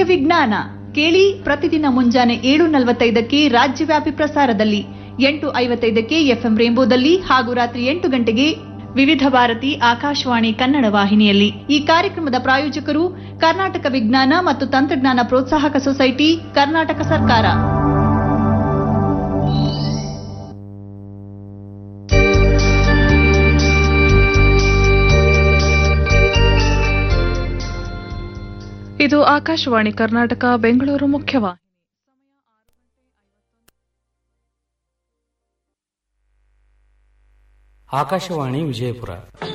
ವಿಜ್ಞಾನ ಕೇಳಿ ಪ್ರತಿದಿನ ಮುಂಜಾನೆ ಏಳು ನಲವತ್ತೈದಕ್ಕೆ ರಾಜ್ಯವ್ಯಾಪಿ ಪ್ರಸಾರದಲ್ಲಿ ಎಂಟು ಐವತ್ತೈದಕ್ಕೆ ಎಫ್ಎಂ ರೇಂಬೋದಲ್ಲಿ ಹಾಗೂ ರಾತ್ರಿ ಎಂಟು ಗಂಟೆಗೆ ವಿವಿಧ ಭಾರತಿ ಆಕಾಶವಾಣಿ ಕನ್ನಡ ವಾಹಿನಿಯಲ್ಲಿ ಈ ಕಾರ್ಯಕ್ರಮದ ಪ್ರಾಯೋಜಕರು ಕರ್ನಾಟಕ ವಿಜ್ಞಾನ ಮತ್ತು ತಂತ್ರಜ್ಞಾನ ಪ್ರೋತ್ಸಾಹಕ ಸೊಸೈಟಿ ಕರ್ನಾಟಕ ಸರ್ಕಾರ ಇದು ಆಕಾಶವಾಣಿ ಕರ್ನಾಟಕ ಬೆಂಗಳೂರು ಮುಖ್ಯವಾಹಿನಿ ಆಕಾಶವಾಣಿ ವಿಜಯಪುರ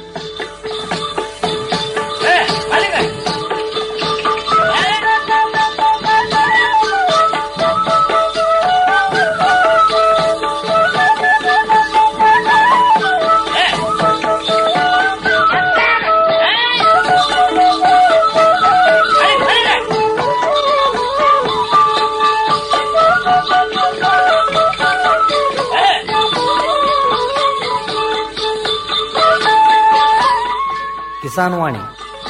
ಕಿಸಾನ್ ವಾಣಿ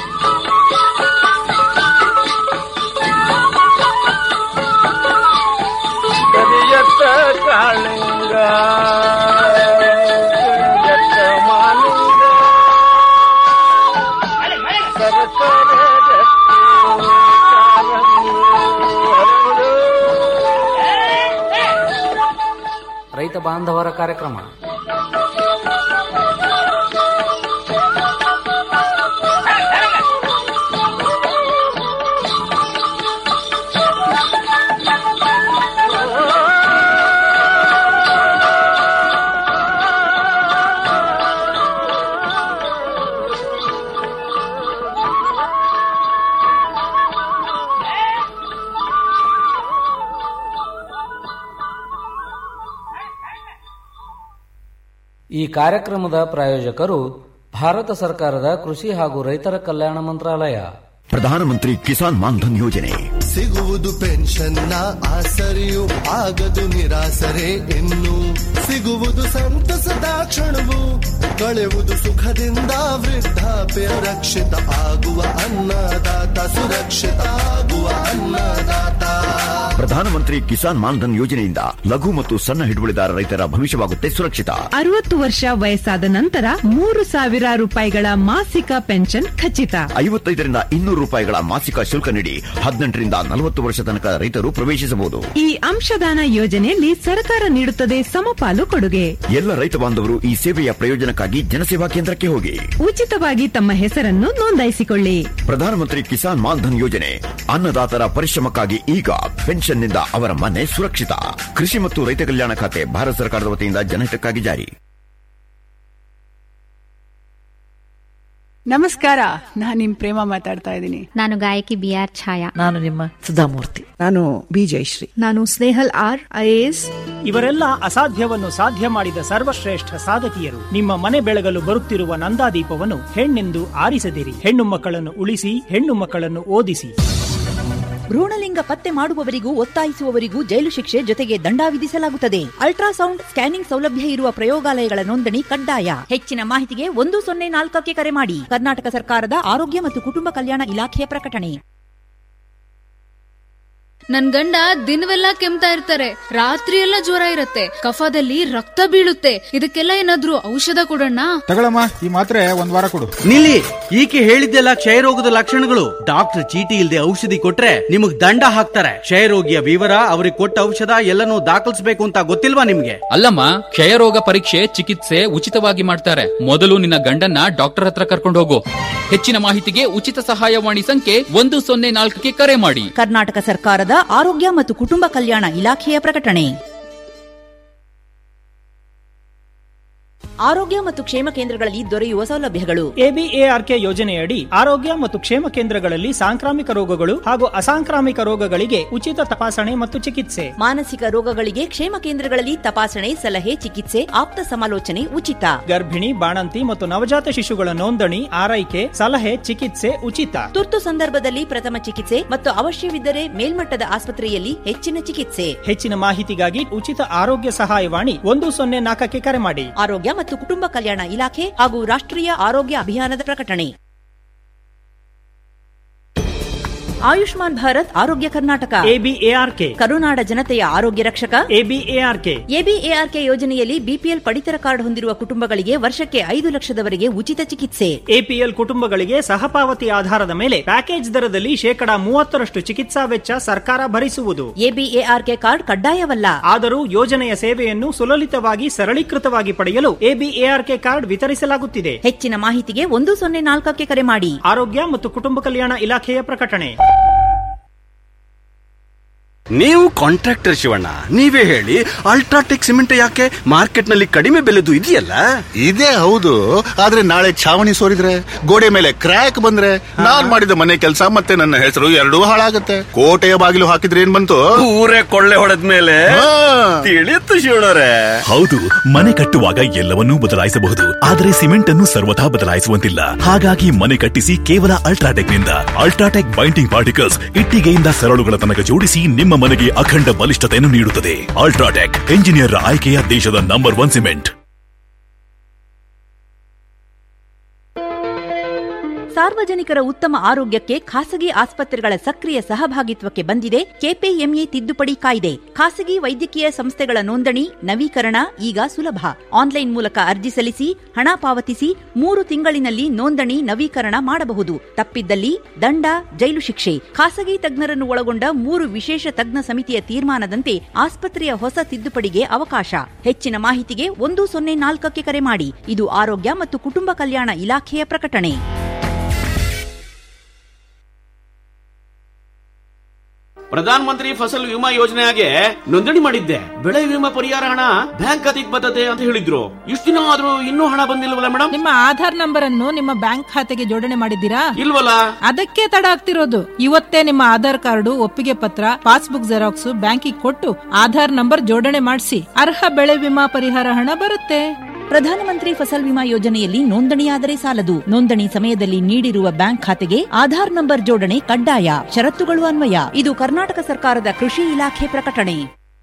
ಕರಿಯತ್ತ ಕಾಳಿಂಗ ಕರಿಯತ್ತ ಮಾಲಿಂಗ ಸರಸರ ರತ್ನ ಕಾಲಂಗಿ ಹರಡು. ರೈತ ಬಾಂಧವರ ಕಾರ್ಯಕ್ರಮ ಈ ಕಾರ್ಯಕ್ರಮದ ಪ್ರಾಯೋಜಕರು ಭಾರತ ಸರ್ಕಾರದ ಕೃಷಿ ಹಾಗೂ ರೈತರ ಕಲ್ಯಾಣ ಮಂತ್ರಾಲಯ ಪ್ರಧಾನಮಂತ್ರಿ ಕಿಸಾನ್ ಮಾನ್ಧನ್ ಯೋಜನೆ ಸಿಗುವುದು ಪೆನ್ಷನ್ನ ಆಸರೆಯು ಆಗದು ನಿರಾಸರೆ ಇನ್ನು ಸಿಗುವುದು ಸಂತಸದ ಕ್ಷಣವು ಕಳೆಯುವುದು ಸುಖದಿಂದ ವೃದ್ಧಾಪ್ಯ ರಕ್ಷಿತ ಆಗುವ ಅನ್ನದಾತ ಸುರಕ್ಷಿತ ಆಗುವ ಅನ್ನದಾತ ಪ್ರಧಾನಮಂತ್ರಿ ಕಿಸಾನ್ ಮಾನ್ಧನ್ ಯೋಜನೆಯಿಂದ ಲಘು ಮತ್ತು ಸಣ್ಣ ಹಿಡುವಳಿದಾರ ರೈತರ ಭವಿಷ್ಯವಾಗುತ್ತೆ ಸುರಕ್ಷಿತ ಅರವತ್ತು ವರ್ಷ ವಯಸ್ಸಾದ ನಂತರ ಮೂರು ಸಾವಿರ ರೂಪಾಯಿಗಳ ಮಾಸಿಕ ಪೆನ್ಷನ್ ಖಚಿತ ಐವತ್ತೈದರಿಂದ ಇನ್ನೂರು ರೂಪಾಯಿಗಳ ಮಾಸಿಕ ಶುಲ್ಕ ನೀಡಿ ಹದಿನೆಂಟರಿಂದ ನಲವತ್ತು ವರ್ಷ ತನಕ ರೈತರು ಪ್ರವೇಶಿಸಬಹುದು ಈ ಅಂಶದಾನ ಯೋಜನೆಯಲ್ಲಿ ಸರ್ಕಾರ ನೀಡುತ್ತದೆ ಸಮಪಾಲು ಕೊಡುಗೆ ಎಲ್ಲ ರೈತ ಬಾಂಧವರು ಈ ಸೇವೆಯ ಪ್ರಯೋಜನಕ್ಕಾಗಿ ಜನಸೇವಾ ಕೇಂದ್ರಕ್ಕೆ ಹೋಗಿ ಉಚಿತವಾಗಿ ತಮ್ಮ ಹೆಸರನ್ನು ನೋಂದಾಯಿಸಿಕೊಳ್ಳಿ ಪ್ರಧಾನಮಂತ್ರಿ ಕಿಸಾನ್ ಮಾನ್ಧನ್ ಯೋಜನೆ ಅನ್ನದಾತರ ಪರಿಶ್ರಮಕ್ಕಾಗಿ ಈಗ ಪೆನ್ಷನ್ನಿಂದ ಅವರ ಮನೆ ಸುರಕ್ಷಿತ ಕೃಷಿ ಮತ್ತು ರೈತ ಕಲ್ಯಾಣ ಖಾತೆ ಭಾರತ ಸರ್ಕಾರದ ವತಿಯಿಂದ ಜನಹಿತಕ್ಕಾಗಿ ಜಾರಿ ನಮಸ್ಕಾರ ನಾನು ನಿಮ್ ಪ್ರೇಮ ಮಾತಾಡ್ತಾ ಇದ್ದೀನಿ ನಾನು ಗಾಯಕಿ ಬಿ ಆರ್ ಛಾಯಾ ನಾನು ನಿಮ್ಮ ಸುಧಾಮೂರ್ತಿ ನಾನು ಬಿ ಜಯಶ್ರೀ ನಾನು ಸ್ನೇಹಲ್ ಆರ್ ಐಎಎಸ್ ಇವರೆಲ್ಲ ಅಸಾಧ್ಯವನ್ನು ಸಾಧ್ಯ ಮಾಡಿದ ಸರ್ವಶ್ರೇಷ್ಠ ಸಾಧಕಿಯರು ನಿಮ್ಮ ಮನೆ ಬೆಳಗಲು ಬರುತ್ತಿರುವ ನಂದಾದೀಪವನ್ನು ಹೆಣ್ಣೆಂದು ಆರಿಸದಿರಿ ಹೆಣ್ಣು ಮಕ್ಕಳನ್ನು ಉಳಿಸಿ ಹೆಣ್ಣು ಮಕ್ಕಳನ್ನು ಓದಿಸಿ ಭ್ರೂಣಲಿಂಗ ಪತ್ತೆ ಮಾಡುವವರಿಗೂ ಒತ್ತಾಯಿಸುವವರಿಗೂ ಜೈಲು ಶಿಕ್ಷೆ ಜೊತೆಗೆ ದಂಡ ವಿಧಿಸಲಾಗುತ್ತದೆ ಅಲ್ಟ್ರಾಸೌಂಡ್ ಸ್ಕ್ಯಾನಿಂಗ್ ಸೌಲಭ್ಯ ಇರುವ ಪ್ರಯೋಗಾಲಯಗಳ ನೋಂದಣಿ ಕಡ್ಡಾಯ ಹೆಚ್ಚಿನ ಮಾಹಿತಿಗೆ ಒಂದು ಸೊನ್ನೆ ನಾಲ್ಕಕ್ಕೆ ಕರೆ ಮಾಡಿ ಕರ್ನಾಟಕ ಸರ್ಕಾರದ ಆರೋಗ್ಯ ಮತ್ತು ಕುಟುಂಬ ಕಲ್ಯಾಣ ಇಲಾಖೆಯ ಪ್ರಕಟಣೆ ನನ್ ಗಂಡ ದಿನವೆಲ್ಲ ಕೆಮ್ತಾ ಇರ್ತಾರೆ ರಾತ್ರಿ ಎಲ್ಲ ಜ್ವರ ಇರತ್ತೆ ಕಫದಲ್ಲಿ ರಕ್ತ ಬೀಳುತ್ತೆ ಇದಕ್ಕೆಲ್ಲ ಏನಾದ್ರೂ ಔಷಧ ಕೊಡೋಣ ತಗೊಳಮ್ಮ ಈ ಮಾತ್ರೆ ಒಂದ್ ವಾರ ಕೊಡು ನಿಲ್ಲಿ ಈಕೆ ಹೇಳಿದ್ದೆಲ್ಲ ಕ್ಷಯರೋಗದ ಲಕ್ಷಣಗಳು ಡಾಕ್ಟರ್ ಚೀಟಿ ಇಲ್ಲದೆ ಔಷಧಿ ಕೊಟ್ರೆ ನಿಮಗ್ ದಂಡ ಹಾಕ್ತಾರೆ ಕ್ಷಯರೋಗಿಯ ವಿವರ ಅವ್ರಿಗೆ ಕೊಟ್ಟ ಔಷಧ ಎಲ್ಲನೂ ದಾಖಲಿಸಬೇಕು ಅಂತ ಗೊತ್ತಿಲ್ವಾ ನಿಮ್ಗೆ ಅಲ್ಲಮ್ಮ ಕ್ಷಯರೋಗ ಪರೀಕ್ಷೆ ಚಿಕಿತ್ಸೆ ಉಚಿತವಾಗಿ ಮಾಡ್ತಾರೆ ಮೊದಲು ನಿನ್ನ ಗಂಡನ್ನ ಡಾಕ್ಟರ್ ಹತ್ರ ಕರ್ಕೊಂಡು ಹೋಗು ಹೆಚ್ಚಿನ ಮಾಹಿತಿಗೆ ಉಚಿತ ಸಹಾಯವಾಣಿ ಸಂಖ್ಯೆ ಒಂದು ಸೊನ್ನೆ ನಾಲ್ಕಕ್ಕೆ ಕರೆ ಮಾಡಿ ಕರ್ನಾಟಕ ಸರ್ಕಾರದ ಆರೋಗ್ಯ ಮತ್ತು ಕುಟುಂಬ ಕಲ್ಯಾಣ ಇಲಾಖೆಯ ಪ್ರಕಟಣೆ ಆರೋಗ್ಯ ಮತ್ತು ಕ್ಷೇಮ ಕೇಂದ್ರಗಳಲ್ಲಿ ದೊರೆಯುವ ಸೌಲಭ್ಯಗಳು ಎಬಿಎಆರ್ಕೆ ಯೋಜನೆಯಡಿ ಆರೋಗ್ಯ ಮತ್ತು ಕ್ಷೇಮ ಕೇಂದ್ರಗಳಲ್ಲಿ ಸಾಂಕ್ರಾಮಿಕ ರೋಗಗಳು ಹಾಗೂ ಅಸಾಂಕ್ರಾಮಿಕ ರೋಗಗಳಿಗೆ ಉಚಿತ ತಪಾಸಣೆ ಮತ್ತು ಚಿಕಿತ್ಸೆ ಮಾನಸಿಕ ರೋಗಗಳಿಗೆ ಕ್ಷೇಮ ಕೇಂದ್ರಗಳಲ್ಲಿ ತಪಾಸಣೆ ಸಲಹೆ ಚಿಕಿತ್ಸೆ ಆಪ್ತ ಸಮಾಲೋಚನೆ ಉಚಿತ ಗರ್ಭಿಣಿ ಬಾಣಂತಿ ಮತ್ತು ನವಜಾತ ಶಿಶುಗಳ ನೋಂದಣಿ ಆರೈಕೆ ಸಲಹೆ ಚಿಕಿತ್ಸೆ ಉಚಿತ ತುರ್ತು ಸಂದರ್ಭದಲ್ಲಿ ಪ್ರಥಮ ಚಿಕಿತ್ಸೆ ಮತ್ತು ಅವಶ್ಯವಿದ್ದರೆ ಮೇಲ್ಮಟ್ಟದ ಆಸ್ಪತ್ರೆಯಲ್ಲಿ ಹೆಚ್ಚಿನ ಚಿಕಿತ್ಸೆ ಹೆಚ್ಚಿನ ಮಾಹಿತಿಗಾಗಿ ಉಚಿತ ಆರೋಗ್ಯ ಸಹಾಯವಾಣಿ ಒಂದು ಸೊನ್ನೆ ನಾಲ್ಕಕ್ಕೆ ಕರೆ ಮಾಡಿ ಆರೋಗ್ಯ ಮತ್ತು ಕುಟುಂಬ ಕಲ್ಯಾಣ ಇಲಾಖೆ ಹಾಗೂ ರಾಷ್ಟ್ರೀಯ ಆರೋಗ್ಯ ಅಭಿಯಾನದ ಪ್ರಕಟಣೆ ಆಯುಷ್ಮಾನ್ ಭಾರತ್ ಆರೋಗ್ಯ ಕರ್ನಾಟಕ ಎಬಿಎಆರ್ಕೆ ಕರುನಾಡ ಜನತೆಯ ಆರೋಗ್ಯ ರಕ್ಷಕ ಎಬಿಎಆರ್ಕೆ ಎಬಿಎಆರ್ಕೆ ಯೋಜನೆಯಲ್ಲಿ ಬಿಪಿಎಲ್ ಪಡಿತರ ಕಾರ್ಡ್ ಹೊಂದಿರುವ ಕುಟುಂಬಗಳಿಗೆ ವರ್ಷಕ್ಕೆ ಐದು ಲಕ್ಷದವರೆಗೆ ಉಚಿತ ಚಿಕಿತ್ಸೆ ಎಪಿಎಲ್ ಕುಟುಂಬಗಳಿಗೆ ಸಹಪಾವತಿ ಆಧಾರದ ಮೇಲೆ ಪ್ಯಾಕೇಜ್ ದರದಲ್ಲಿ ಶೇಕಡಾ ಮೂವತ್ತರಷ್ಟು ಚಿಕಿತ್ಸಾ ವೆಚ್ಚ ಸರ್ಕಾರ ಭರಿಸುವುದು ಎಬಿಎಆರ್ಕೆ ಕಾರ್ಡ್ ಕಡ್ಡಾಯವಲ್ಲ ಆದರೂ ಯೋಜನೆಯ ಸೇವೆಯನ್ನು ಸುಲಲಿತವಾಗಿ ಸರಳೀಕೃತವಾಗಿ ಪಡೆಯಲು ಎಬಿಎಆರ್ಕೆ ಕಾರ್ಡ್ ವಿತರಿಸಲಾಗುತ್ತಿದೆ ಹೆಚ್ಚಿನ ಮಾಹಿತಿಗೆ ಒಂದು ಸೊನ್ನೆ ನಾಲ್ಕಕ್ಕೆ ಕರೆ ಮಾಡಿ ಆರೋಗ್ಯ ಮತ್ತು ಕುಟುಂಬ ಕಲ್ಯಾಣ ಇಲಾಖೆಯ ಪ್ರಕಟಣೆ ನೀವು ಕಾಂಟ್ರಾಕ್ಟರ್ ಶಿವಣ್ಣ ನೀವೇ ಹೇಳಿ ಅಲ್ಟ್ರಾಟೆಕ್ ಸಿಮೆಂಟ್ ಯಾಕೆ ಮಾರ್ಕೆಟ್ ನಲ್ಲಿ ಕಡಿಮೆ ಬೆಲೆದು ಇದೆಯಲ್ಲ ಇದೇ ಹೌದು ಆದ್ರೆ ನಾಳೆ ಛಾವಣಿ ಸೋರಿದ್ರೆ ಗೋಡೆ ಮೇಲೆ ಕ್ರ್ಯಾಕ್ ಬಂದ್ರೆ ನಾನ್ ಮಾಡಿದ ಮನೆ ಕೆಲಸ ಮತ್ತೆ ನನ್ನ ಹೆಸರು ಎರಡೂ ಹಾಳಾಗತ್ತೆ ಕೋಟೆಯ ಬಾಗಿಲು ಹಾಕಿದ್ರೆ ಏನ್ ಬಂತು ಊರೇ ಕೊಳ್ಳೆ ಹೊಡೆದ್ಮೇಲೆ ತಿಳಿಯುತ್ತು ಶಿವಣ್ಣರೇ ಹೌದು ಮನೆ ಕಟ್ಟುವಾಗ ಎಲ್ಲವನ್ನೂ ಬದಲಾಯಿಸಬಹುದು ಆದರೆ ಸಿಮೆಂಟ್ ಅನ್ನು ಸರ್ವಥಾ ಬದಲಾಯಿಸುವಂತಿಲ್ಲ ಹಾಗಾಗಿ ಮನೆ ಕಟ್ಟಿಸಿ ಕೇವಲ ಅಲ್ಟ್ರಾಟೆಕ್ ನಿಂದ ಅಲ್ಟ್ರಾಟೆಕ್ ಬೈಂಡಿಂಗ್ ಪಾರ್ಟಿಕಲ್ಸ್ ಇಟ್ಟಿಗೆಯಿಂದ ಸರಳುಗಳ ತನಕ ಜೋಡಿಸಿ ನಿಮ್ಮ ಮನೆಗೆ ಅಖಂಡ ಬಲಿಷ್ಠತೆಯನ್ನು ನೀಡುತ್ತದೆ ಅಲ್ಟ್ರಾಟೆಕ್ ಎಂಜಿನಿಯರ್ ಆಯ್ಕೆಯ ದೇಶದ ನಂಬರ್ ಒನ್ ಸಿಮೆಂಟ್ ಸಾರ್ವಜನಿಕರ ಉತ್ತಮ ಆರೋಗ್ಯಕ್ಕೆ ಖಾಸಗಿ ಆಸ್ಪತ್ರೆಗಳ ಸಕ್ರಿಯ ಸಹಭಾಗಿತ್ವಕ್ಕೆ ಬಂದಿದೆ ಕೆಪಿಎಂಇ ತಿದ್ದುಪಡಿ ಕಾಯ್ದೆ ಖಾಸಗಿ ವೈದ್ಯಕೀಯ ಸಂಸ್ಥೆಗಳ ನೋಂದಣಿ ನವೀಕರಣ ಈಗ ಸುಲಭ ಆನ್ಲೈನ್ ಮೂಲಕ ಅರ್ಜಿ ಸಲ್ಲಿಸಿ ಹಣ ಪಾವತಿಸಿ ಮೂರು ತಿಂಗಳಿನಲ್ಲಿ ನೋಂದಣಿ ನವೀಕರಣ ಮಾಡಬಹುದು ತಪ್ಪಿದ್ದಲ್ಲಿ ದಂಡ ಜೈಲು ಶಿಕ್ಷೆ ಖಾಸಗಿ ತಜ್ಞರನ್ನು ಒಳಗೊಂಡ ಮೂರು ವಿಶೇಷ ತಜ್ಞ ಸಮಿತಿಯ ತೀರ್ಮಾನದಂತೆ ಆಸ್ಪತ್ರೆಯ ಹೊಸ ತಿದ್ದುಪಡಿಗೆ ಅವಕಾಶ ಹೆಚ್ಚಿನ ಮಾಹಿತಿಗೆ ಒಂದು ಸೊನ್ನೆ ನಾಲ್ಕಕ್ಕೆ ಕರೆ ಮಾಡಿ ಇದು ಆರೋಗ್ಯ ಮತ್ತು ಕುಟುಂಬ ಕಲ್ಯಾಣ ಇಲಾಖೆಯ ಪ್ರಕಟಣೆ ಪ್ರಧಾನ ಮಂತ್ರಿ ಫಸಲ್ ವಿಮಾ ಯೋಜನೆಗೆ ನೋಂದಣಿ ಮಾಡಿದ್ದೆ ಬೆಳೆ ವಿಮಾ ಪರಿಹಾರ ಹಣ ಬ್ಯಾಂಕ್ ಖಾತೆಗೆ ಬರ್ತದೆ ಅಂತ ಹೇಳಿದ್ರು ಇಷ್ಟು ದಿನ ಆದ್ರೂ ಇನ್ನೂ ಹಣ ಬಂದಿಲ್ವಲ್ಲ ಮೇಡಮ್ ನಿಮ್ಮ ಆಧಾರ್ ನಂಬರ್ ಅನ್ನು ನಿಮ್ಮ ಬ್ಯಾಂಕ್ ಖಾತೆಗೆ ಜೋಡಣೆ ಮಾಡಿದ್ದೀರಾ ಇಲ್ವಲ್ಲ ಅದಕ್ಕೆ ತಡ ಆಗ್ತಿರೋದು ಇವತ್ತೇ ನಿಮ್ಮ ಆಧಾರ್ ಕಾರ್ಡು ಒಪ್ಪಿಗೆ ಪತ್ರ ಪಾಸ್ಬುಕ್ ಜೆರಾಕ್ಸ್ ಬ್ಯಾಂಕಿಗೆ ಕೊಟ್ಟು ಆಧಾರ್ ನಂಬರ್ ಜೋಡಣೆ ಮಾಡಿಸಿ ಅರ್ಹ ಬೆಳೆ ವಿಮಾ ಪರಿಹಾರ ಹಣ ಬರುತ್ತೆ ಪ್ರಧಾನಮಂತ್ರಿ ಫಸಲ್ ವಿಮಾ ಯೋಜನೆಯಲ್ಲಿ ನೋಂದಣಿಯಾದರೆ ಸಾಲದು ನೋಂದಣಿ ಸಮಯದಲ್ಲಿ ನೀಡಿರುವ ಬ್ಯಾಂಕ್ ಖಾತೆಗೆ ಆಧಾರ್ ನಂಬರ್ ಜೋಡಣೆ ಕಡ್ಡಾಯ ಷರತ್ತುಗಳು ಅನ್ವಯ ಇದು ಕರ್ನಾಟಕ ಸರ್ಕಾರದ ಕೃಷಿ ಇಲಾಖೆ ಪ್ರಕಟಣೆ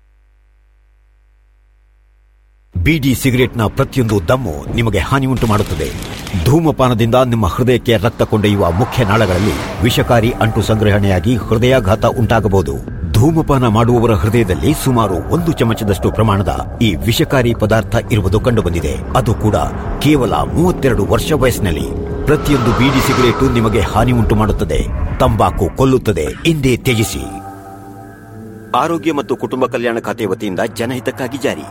ಬಿಡಿ ಸಿಗರೆಟ್ನ ಪ್ರತಿಯೊಂದು ದಮ್ಮು ನಿಮಗೆ ಹಾನಿ ಉಂಟು ಮಾಡುತ್ತದೆ ಧೂಮಪಾನದಿಂದ ನಿಮ್ಮ ಹೃದಯಕ್ಕೆ ರಕ್ತ ಕೊಂಡೊಯ್ಯುವ ಮುಖ್ಯ ನಾಳಗಳಲ್ಲಿ ವಿಷಕಾರಿ ಅಂಟು ಸಂಗ್ರಹಣೆಯಾಗಿ ಹೃದಯಾಘಾತ ಉಂಟಾಗಬಹುದು ಧೂಮಪಾನ ಮಾಡುವವರ ಹೃದಯದಲ್ಲಿ ಸುಮಾರು ಒಂದು ಚಮಚದಷ್ಟು ಪ್ರಮಾಣದ ಈ ವಿಷಕಾರಿ ಪದಾರ್ಥ ಇರುವುದು ಕಂಡುಬಂದಿದೆ ಅದು ಕೂಡ ಕೇವಲ ಮೂವತ್ತೆರಡು ವರ್ಷ ವಯಸ್ಸಿನಲ್ಲಿ ಪ್ರತಿಯೊಂದು ಬೀಡಿ ಸಿಗರೇಟು ನಿಮಗೆ ಹಾನಿ ಉಂಟು ಮಾಡುತ್ತದೆ ತಂಬಾಕು ಕೊಲ್ಲುತ್ತದೆ ಹಿಂದೆ ತ್ಯಜಿಸಿ ಆರೋಗ್ಯ ಮತ್ತು ಕುಟುಂಬ ಕಲ್ಯಾಣ ಖಾತೆ ವತಿಯಿಂದ ಜನಹಿತಕ್ಕಾಗಿ ಜಾರಿ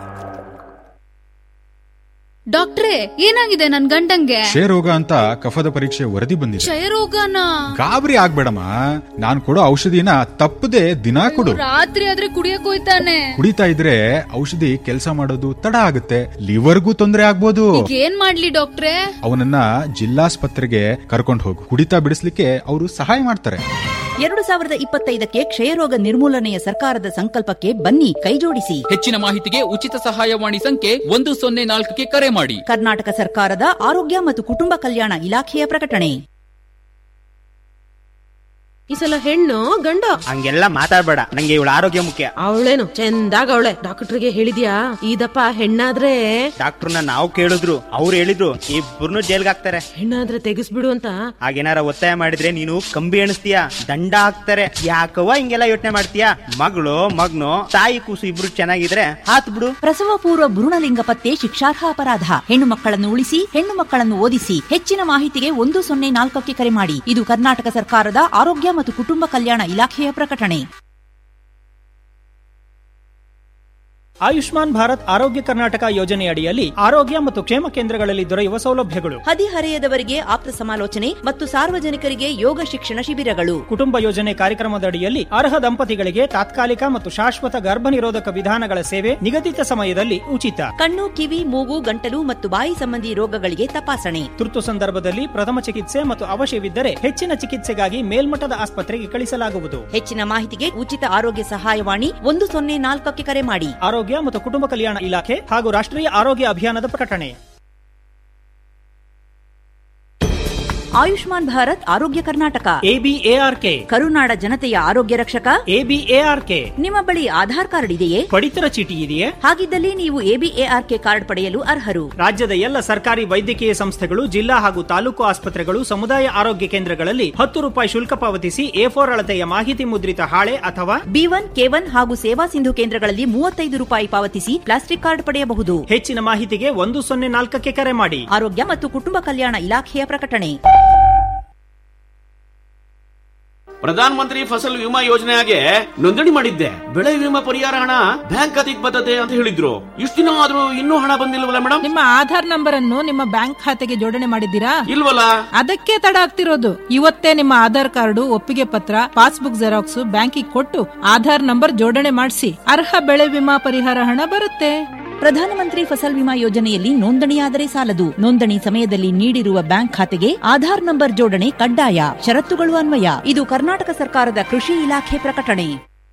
ಡಾಕ್ಟ್ರೇ ಏನಾಗಿದೆ ನನ್ ಗಂಡಂಗೆ ಕ್ಷಯರೋಗ ಅಂತ ಕಫದ ಪರೀಕ್ಷೆ ವರದಿ ಬಂದಿದೆ ಕ್ಷಯರೋಗನ ಗಾಬರಿ ಆಗ್ಬೇಡಮ್ಮ ನಾನ್ ಕೊಡೋ ಔಷಧಿನ ತಪ್ಪದೆ ದಿನಾ ಕೊಡು ರಾತ್ರಿ ಆದ್ರೆ ಕುಡಿಯಕ್ ಹೋಯ್ತಾನೆ ಕುಡಿತಾ ಇದ್ರೆ ಔಷಧಿ ಕೆಲಸ ಮಾಡೋದು ತಡ ಆಗುತ್ತೆ ಲಿವರ್ಗೂ ತೊಂದರೆ ಆಗ್ಬೋದು ಈಗ ಏನ್ ಮಾಡ್ಲಿ ಡಾಕ್ಟ್ರೇ ಅವನನ್ನ ಜಿಲ್ಲಾಸ್ಪತ್ರೆಗೆ ಕರ್ಕೊಂಡು ಹೋಗು ಕುಡಿತಾ ಬಿಡಿಸ್ಲಿಕ್ಕೆ ಅವರು ಸಹಾಯ ಮಾಡ್ತಾರೆ ಎರಡು ಸಾವಿರದ ಇಪ್ಪತ್ತೈದಕ್ಕೆ ಕ್ಷಯರೋಗ ನಿರ್ಮೂಲನೆಯ ಸರ್ಕಾರದ ಸಂಕಲ್ಪಕ್ಕೆ ಬನ್ನಿ ಕೈಜೋಡಿಸಿ ಹೆಚ್ಚಿನ ಮಾಹಿತಿಗೆ ಉಚಿತ ಸಹಾಯವಾಣಿ ಸಂಖ್ಯೆ ಒಂದು ಸೊನ್ನೆ ನಾಲ್ಕಕ್ಕೆ ಕರೆ ಮಾಡಿ ಕರ್ನಾಟಕ ಸರ್ಕಾರದ ಆರೋಗ್ಯ ಮತ್ತು ಕುಟುಂಬ ಕಲ್ಯಾಣ ಇಲಾಖೆಯ ಪ್ರಕಟಣೆ ಈ ಸಲ ಹೆಣ್ಣು ಗಂಡು ಹಂಗೆಲ್ಲ ಮಾತಾಡ್ಬೇಡ ನಂಗೆ ಇವಳ ಆರೋಗ್ಯ ಮುಖ್ಯ ಅವಳೇನು ಚಂದಾಗ ಅವಳೆ ಡಾಕ್ಟರ್ಗೆ ಹೇಳಿದ್ಯಾ ಇದಪ್ಪ ಹೆಣ್ಣಾದ್ರೆ ಡಾಕ್ಟರ್ನ ನಾವು ಕೇಳಿದ್ರು ಅವ್ರು ಹೇಳಿದ್ರು ಇಬ್ಬರನ್ನು ಜೈಲ್ಗೆ ಹಾಕ್ತಾರೆ ಹೆಣ್ಣಾದ್ರೆ ತೆಗಿಸ್ಬಿಡು ಅಂತ ಹಾಗೇನಾರ ಒತ್ತಾಯ ಮಾಡಿದ್ರೆ ನೀನು ಕಂಬಿ ಎಣಿಸ್ತೀಯ ದಂಡ ಹಾಕ್ತಾರೆ ಯಾಕವ್ವ ಹಿಂಗೆಲ್ಲ ಯೋಚನೆ ಮಾಡ್ತೀಯ ಮಗಳು ಮಗ್ನು ತಾಯಿ ಕೂಸು ಇಬ್ರು ಚೆನ್ನಾಗಿದ್ರೆ ಹಾತ್ ಬಿಡು ಪ್ರಸವ ಪೂರ್ವ ಭ್ರೂಣಲಿಂಗ ಪತ್ತೆ ಶಿಕ್ಷಾರ್ಹ ಅಪರಾಧ ಹೆಣ್ಣು ಮಕ್ಕಳನ್ನು ಉಳಿಸಿ ಹೆಣ್ಣು ಮಕ್ಕಳನ್ನು ಓದಿಸಿ ಹೆಚ್ಚಿನ ಮಾಹಿತಿಗೆ ಒಂದು ಸೊನ್ನೆ ನಾಲ್ಕಕ್ಕೆ ಕರೆ ಮಾಡಿ ಇದು ಕರ್ನಾಟಕ ಸರ್ಕಾರದ ಆರೋಗ್ಯ ಮತ್ತು ಕುಟುಂಬ ಕಲ್ಯಾಣ ಇಲಾಖೆಯ ಪ್ರಕಟಣೆ ಆಯುಷ್ಮಾನ್ ಭಾರತ್ ಆರೋಗ್ಯ ಕರ್ನಾಟಕ ಯೋಜನೆಯಡಿಯಲ್ಲಿ ಆರೋಗ್ಯ ಮತ್ತು ಕ್ಷೇಮ ಕೇಂದ್ರಗಳಲ್ಲಿ ದೊರೆಯುವ ಸೌಲಭ್ಯಗಳು ಹದಿಹರೆಯದವರಿಗೆ ಆಪ್ತ ಸಮಾಲೋಚನೆ ಮತ್ತು ಸಾರ್ವಜನಿಕರಿಗೆ ಯೋಗ ಶಿಕ್ಷಣ ಶಿಬಿರಗಳು ಕುಟುಂಬ ಯೋಜನೆ ಕಾರ್ಯಕ್ರಮದಡಿಯಲ್ಲಿ ಅರ್ಹ ದಂಪತಿಗಳಿಗೆ ತಾತ್ಕಾಲಿಕ ಮತ್ತು ಶಾಶ್ವತ ಗರ್ಭ ನಿರೋಧಕ ವಿಧಾನಗಳ ಸೇವೆ ನಿಗದಿತ ಸಮಯದಲ್ಲಿ ಉಚಿತ ಕಣ್ಣು ಕಿವಿ ಮೂಗು ಗಂಟಲು ಮತ್ತು ಬಾಯಿ ಸಂಬಂಧಿ ರೋಗಗಳಿಗೆ ತಪಾಸಣೆ ತುರ್ತು ಸಂದರ್ಭದಲ್ಲಿ ಪ್ರಥಮ ಚಿಕಿತ್ಸೆ ಮತ್ತು ಅವಶ್ಯವಿದ್ದರೆ ಹೆಚ್ಚಿನ ಚಿಕಿತ್ಸೆಗಾಗಿ ಮೇಲ್ಮಟ್ಟದ ಆಸ್ಪತ್ರೆಗೆ ಕಳಿಸಲಾಗುವುದು ಹೆಚ್ಚಿನ ಮಾಹಿತಿಗೆ ಉಚಿತ ಆರೋಗ್ಯ ಸಹಾಯವಾಣಿ ಒಂದು ಸೊನ್ನೆ ನಾಲ್ಕಕ್ಕೆ ಕರೆ ಮಾಡಿ ಆರೋಗ್ಯ ಮತ್ತು ಕುಟುಂಬ ಕಲ್ಯಾಣ ಇಲಾಖೆ ಹಾಗೂ ರಾಷ್ಟ್ರೀಯ ಆರೋಗ್ಯ ಅಭಿಯಾನದ ಪ್ರಕಟಣೆ ಆಯುಷ್ಮಾನ್ ಭಾರತ್ ಆರೋಗ್ಯ ಕರ್ನಾಟಕ ಎಬಿಎಆರ್ಕೆ ಕರುನಾಡ ಜನತೆಯ ಆರೋಗ್ಯ ರಕ್ಷಕ ಎಬಿಎಆರ್ಕೆ ನಿಮ್ಮ ಬಳಿ ಆಧಾರ್ ಕಾರ್ಡ್ ಇದೆಯೇ ಪಡಿತರ ಚೀಟಿ ಇದೆಯೇ ಹಾಗಿದ್ದಲ್ಲಿ ನೀವು ಎಬಿಎಆರ್ಕೆ ಕಾರ್ಡ್ ಪಡೆಯಲು ಅರ್ಹರು ರಾಜ್ಯದ ಎಲ್ಲ ಸರ್ಕಾರಿ ವೈದ್ಯಕೀಯ ಸಂಸ್ಥೆಗಳು ಜಿಲ್ಲಾ ಹಾಗೂ ತಾಲೂಕು ಆಸ್ಪತ್ರೆಗಳು ಸಮುದಾಯ ಆರೋಗ್ಯ ಕೇಂದ್ರಗಳಲ್ಲಿ ಹತ್ತು ರೂಪಾಯಿ ಶುಲ್ಕ ಪಾವತಿಸಿ ಎ ಫೋರ್ ಅಳತೆಯ ಮಾಹಿತಿ ಮುದ್ರಿತ ಹಾಳೆ ಅಥವಾ ಬಿ ಒನ್ ಕೆ ಒನ್ ಹಾಗೂ ಸೇವಾ ಸಿಂಧು ಕೇಂದ್ರಗಳಲ್ಲಿ ಮೂವತ್ತೈದು ರೂಪಾಯಿ ಪಾವತಿಸಿ ಪ್ಲಾಸ್ಟಿಕ್ ಕಾರ್ಡ್ ಪಡೆಯಬಹುದು ಹೆಚ್ಚಿನ ಮಾಹಿತಿಗೆ ಒಂದು ಸೊನ್ನೆ ನಾಲ್ಕಕ್ಕೆ ಕರೆ ಮಾಡಿ ಆರೋಗ್ಯ ಮತ್ತು ಕುಟುಂಬ ಕಲ್ಯಾಣ ಇಲಾಖೆಯ ಪ್ರಕಟಣೆ ಪ್ರಧಾನ ಮಂತ್ರಿ ಫಸಲ್ ವಿಮಾ ಯೋಜನೆಗೆ ನೋಂದಣಿ ಮಾಡಿದ್ದೆ ಬೆಳೆ ವಿಮಾ ಪರಿಹಾರ ಹಣ ಬ್ಯಾಂಕ್ ಖಾತೆಗೆ ಬರ್ತದೆ ಅಂತ ಹೇಳಿದ್ರು ಇಷ್ಟು ದಿನ ಆದ್ರೂ ಇನ್ನೂ ಹಣ ಬಂದಿಲ್ವಲ್ಲ ಮೇಡಮ್ ನಿಮ್ಮ ಆಧಾರ್ ನಂಬರ್ ಅನ್ನು ನಿಮ್ಮ ಬ್ಯಾಂಕ್ ಖಾತೆಗೆ ಜೋಡಣೆ ಮಾಡಿದ್ದೀರಾ ಇಲ್ವಲ್ಲ ಅದಕ್ಕೆ ತಡ ಆಗ್ತಿರೋದು ಇವತ್ತೇ ನಿಮ್ಮ ಆಧಾರ್ ಕಾರ್ಡು ಒಪ್ಪಿಗೆ ಪತ್ರ ಪಾಸ್ಬುಕ್ ಜೆರಾಕ್ಸ್ ಬ್ಯಾಂಕಿಗೆ ಕೊಟ್ಟು ಆಧಾರ್ ನಂಬರ್ ಜೋಡಣೆ ಮಾಡಿಸಿ ಅರ್ಹ ಬೆಳೆ ವಿಮಾ ಪರಿಹಾರ ಹಣ ಬರುತ್ತೆ ಪ್ರಧಾನಮಂತ್ರಿ ಫಸಲ್ ವಿಮಾ ಯೋಜನೆಯಲ್ಲಿ ನೋಂದಣಿಯಾದರೆ ಸಾಲದು ನೋಂದಣಿ ಸಮಯದಲ್ಲಿ ನೀಡಿರುವ ಬ್ಯಾಂಕ್ ಖಾತೆಗೆ ಆಧಾರ್ ನಂಬರ್ ಜೋಡಣೆ ಕಡ್ಡಾಯ ಷರತ್ತುಗಳು ಅನ್ವಯ ಇದು ಕರ್ನಾಟಕ ಸರ್ಕಾರದ ಕೃಷಿ ಇಲಾಖೆ ಪ್ರಕಟಣೆ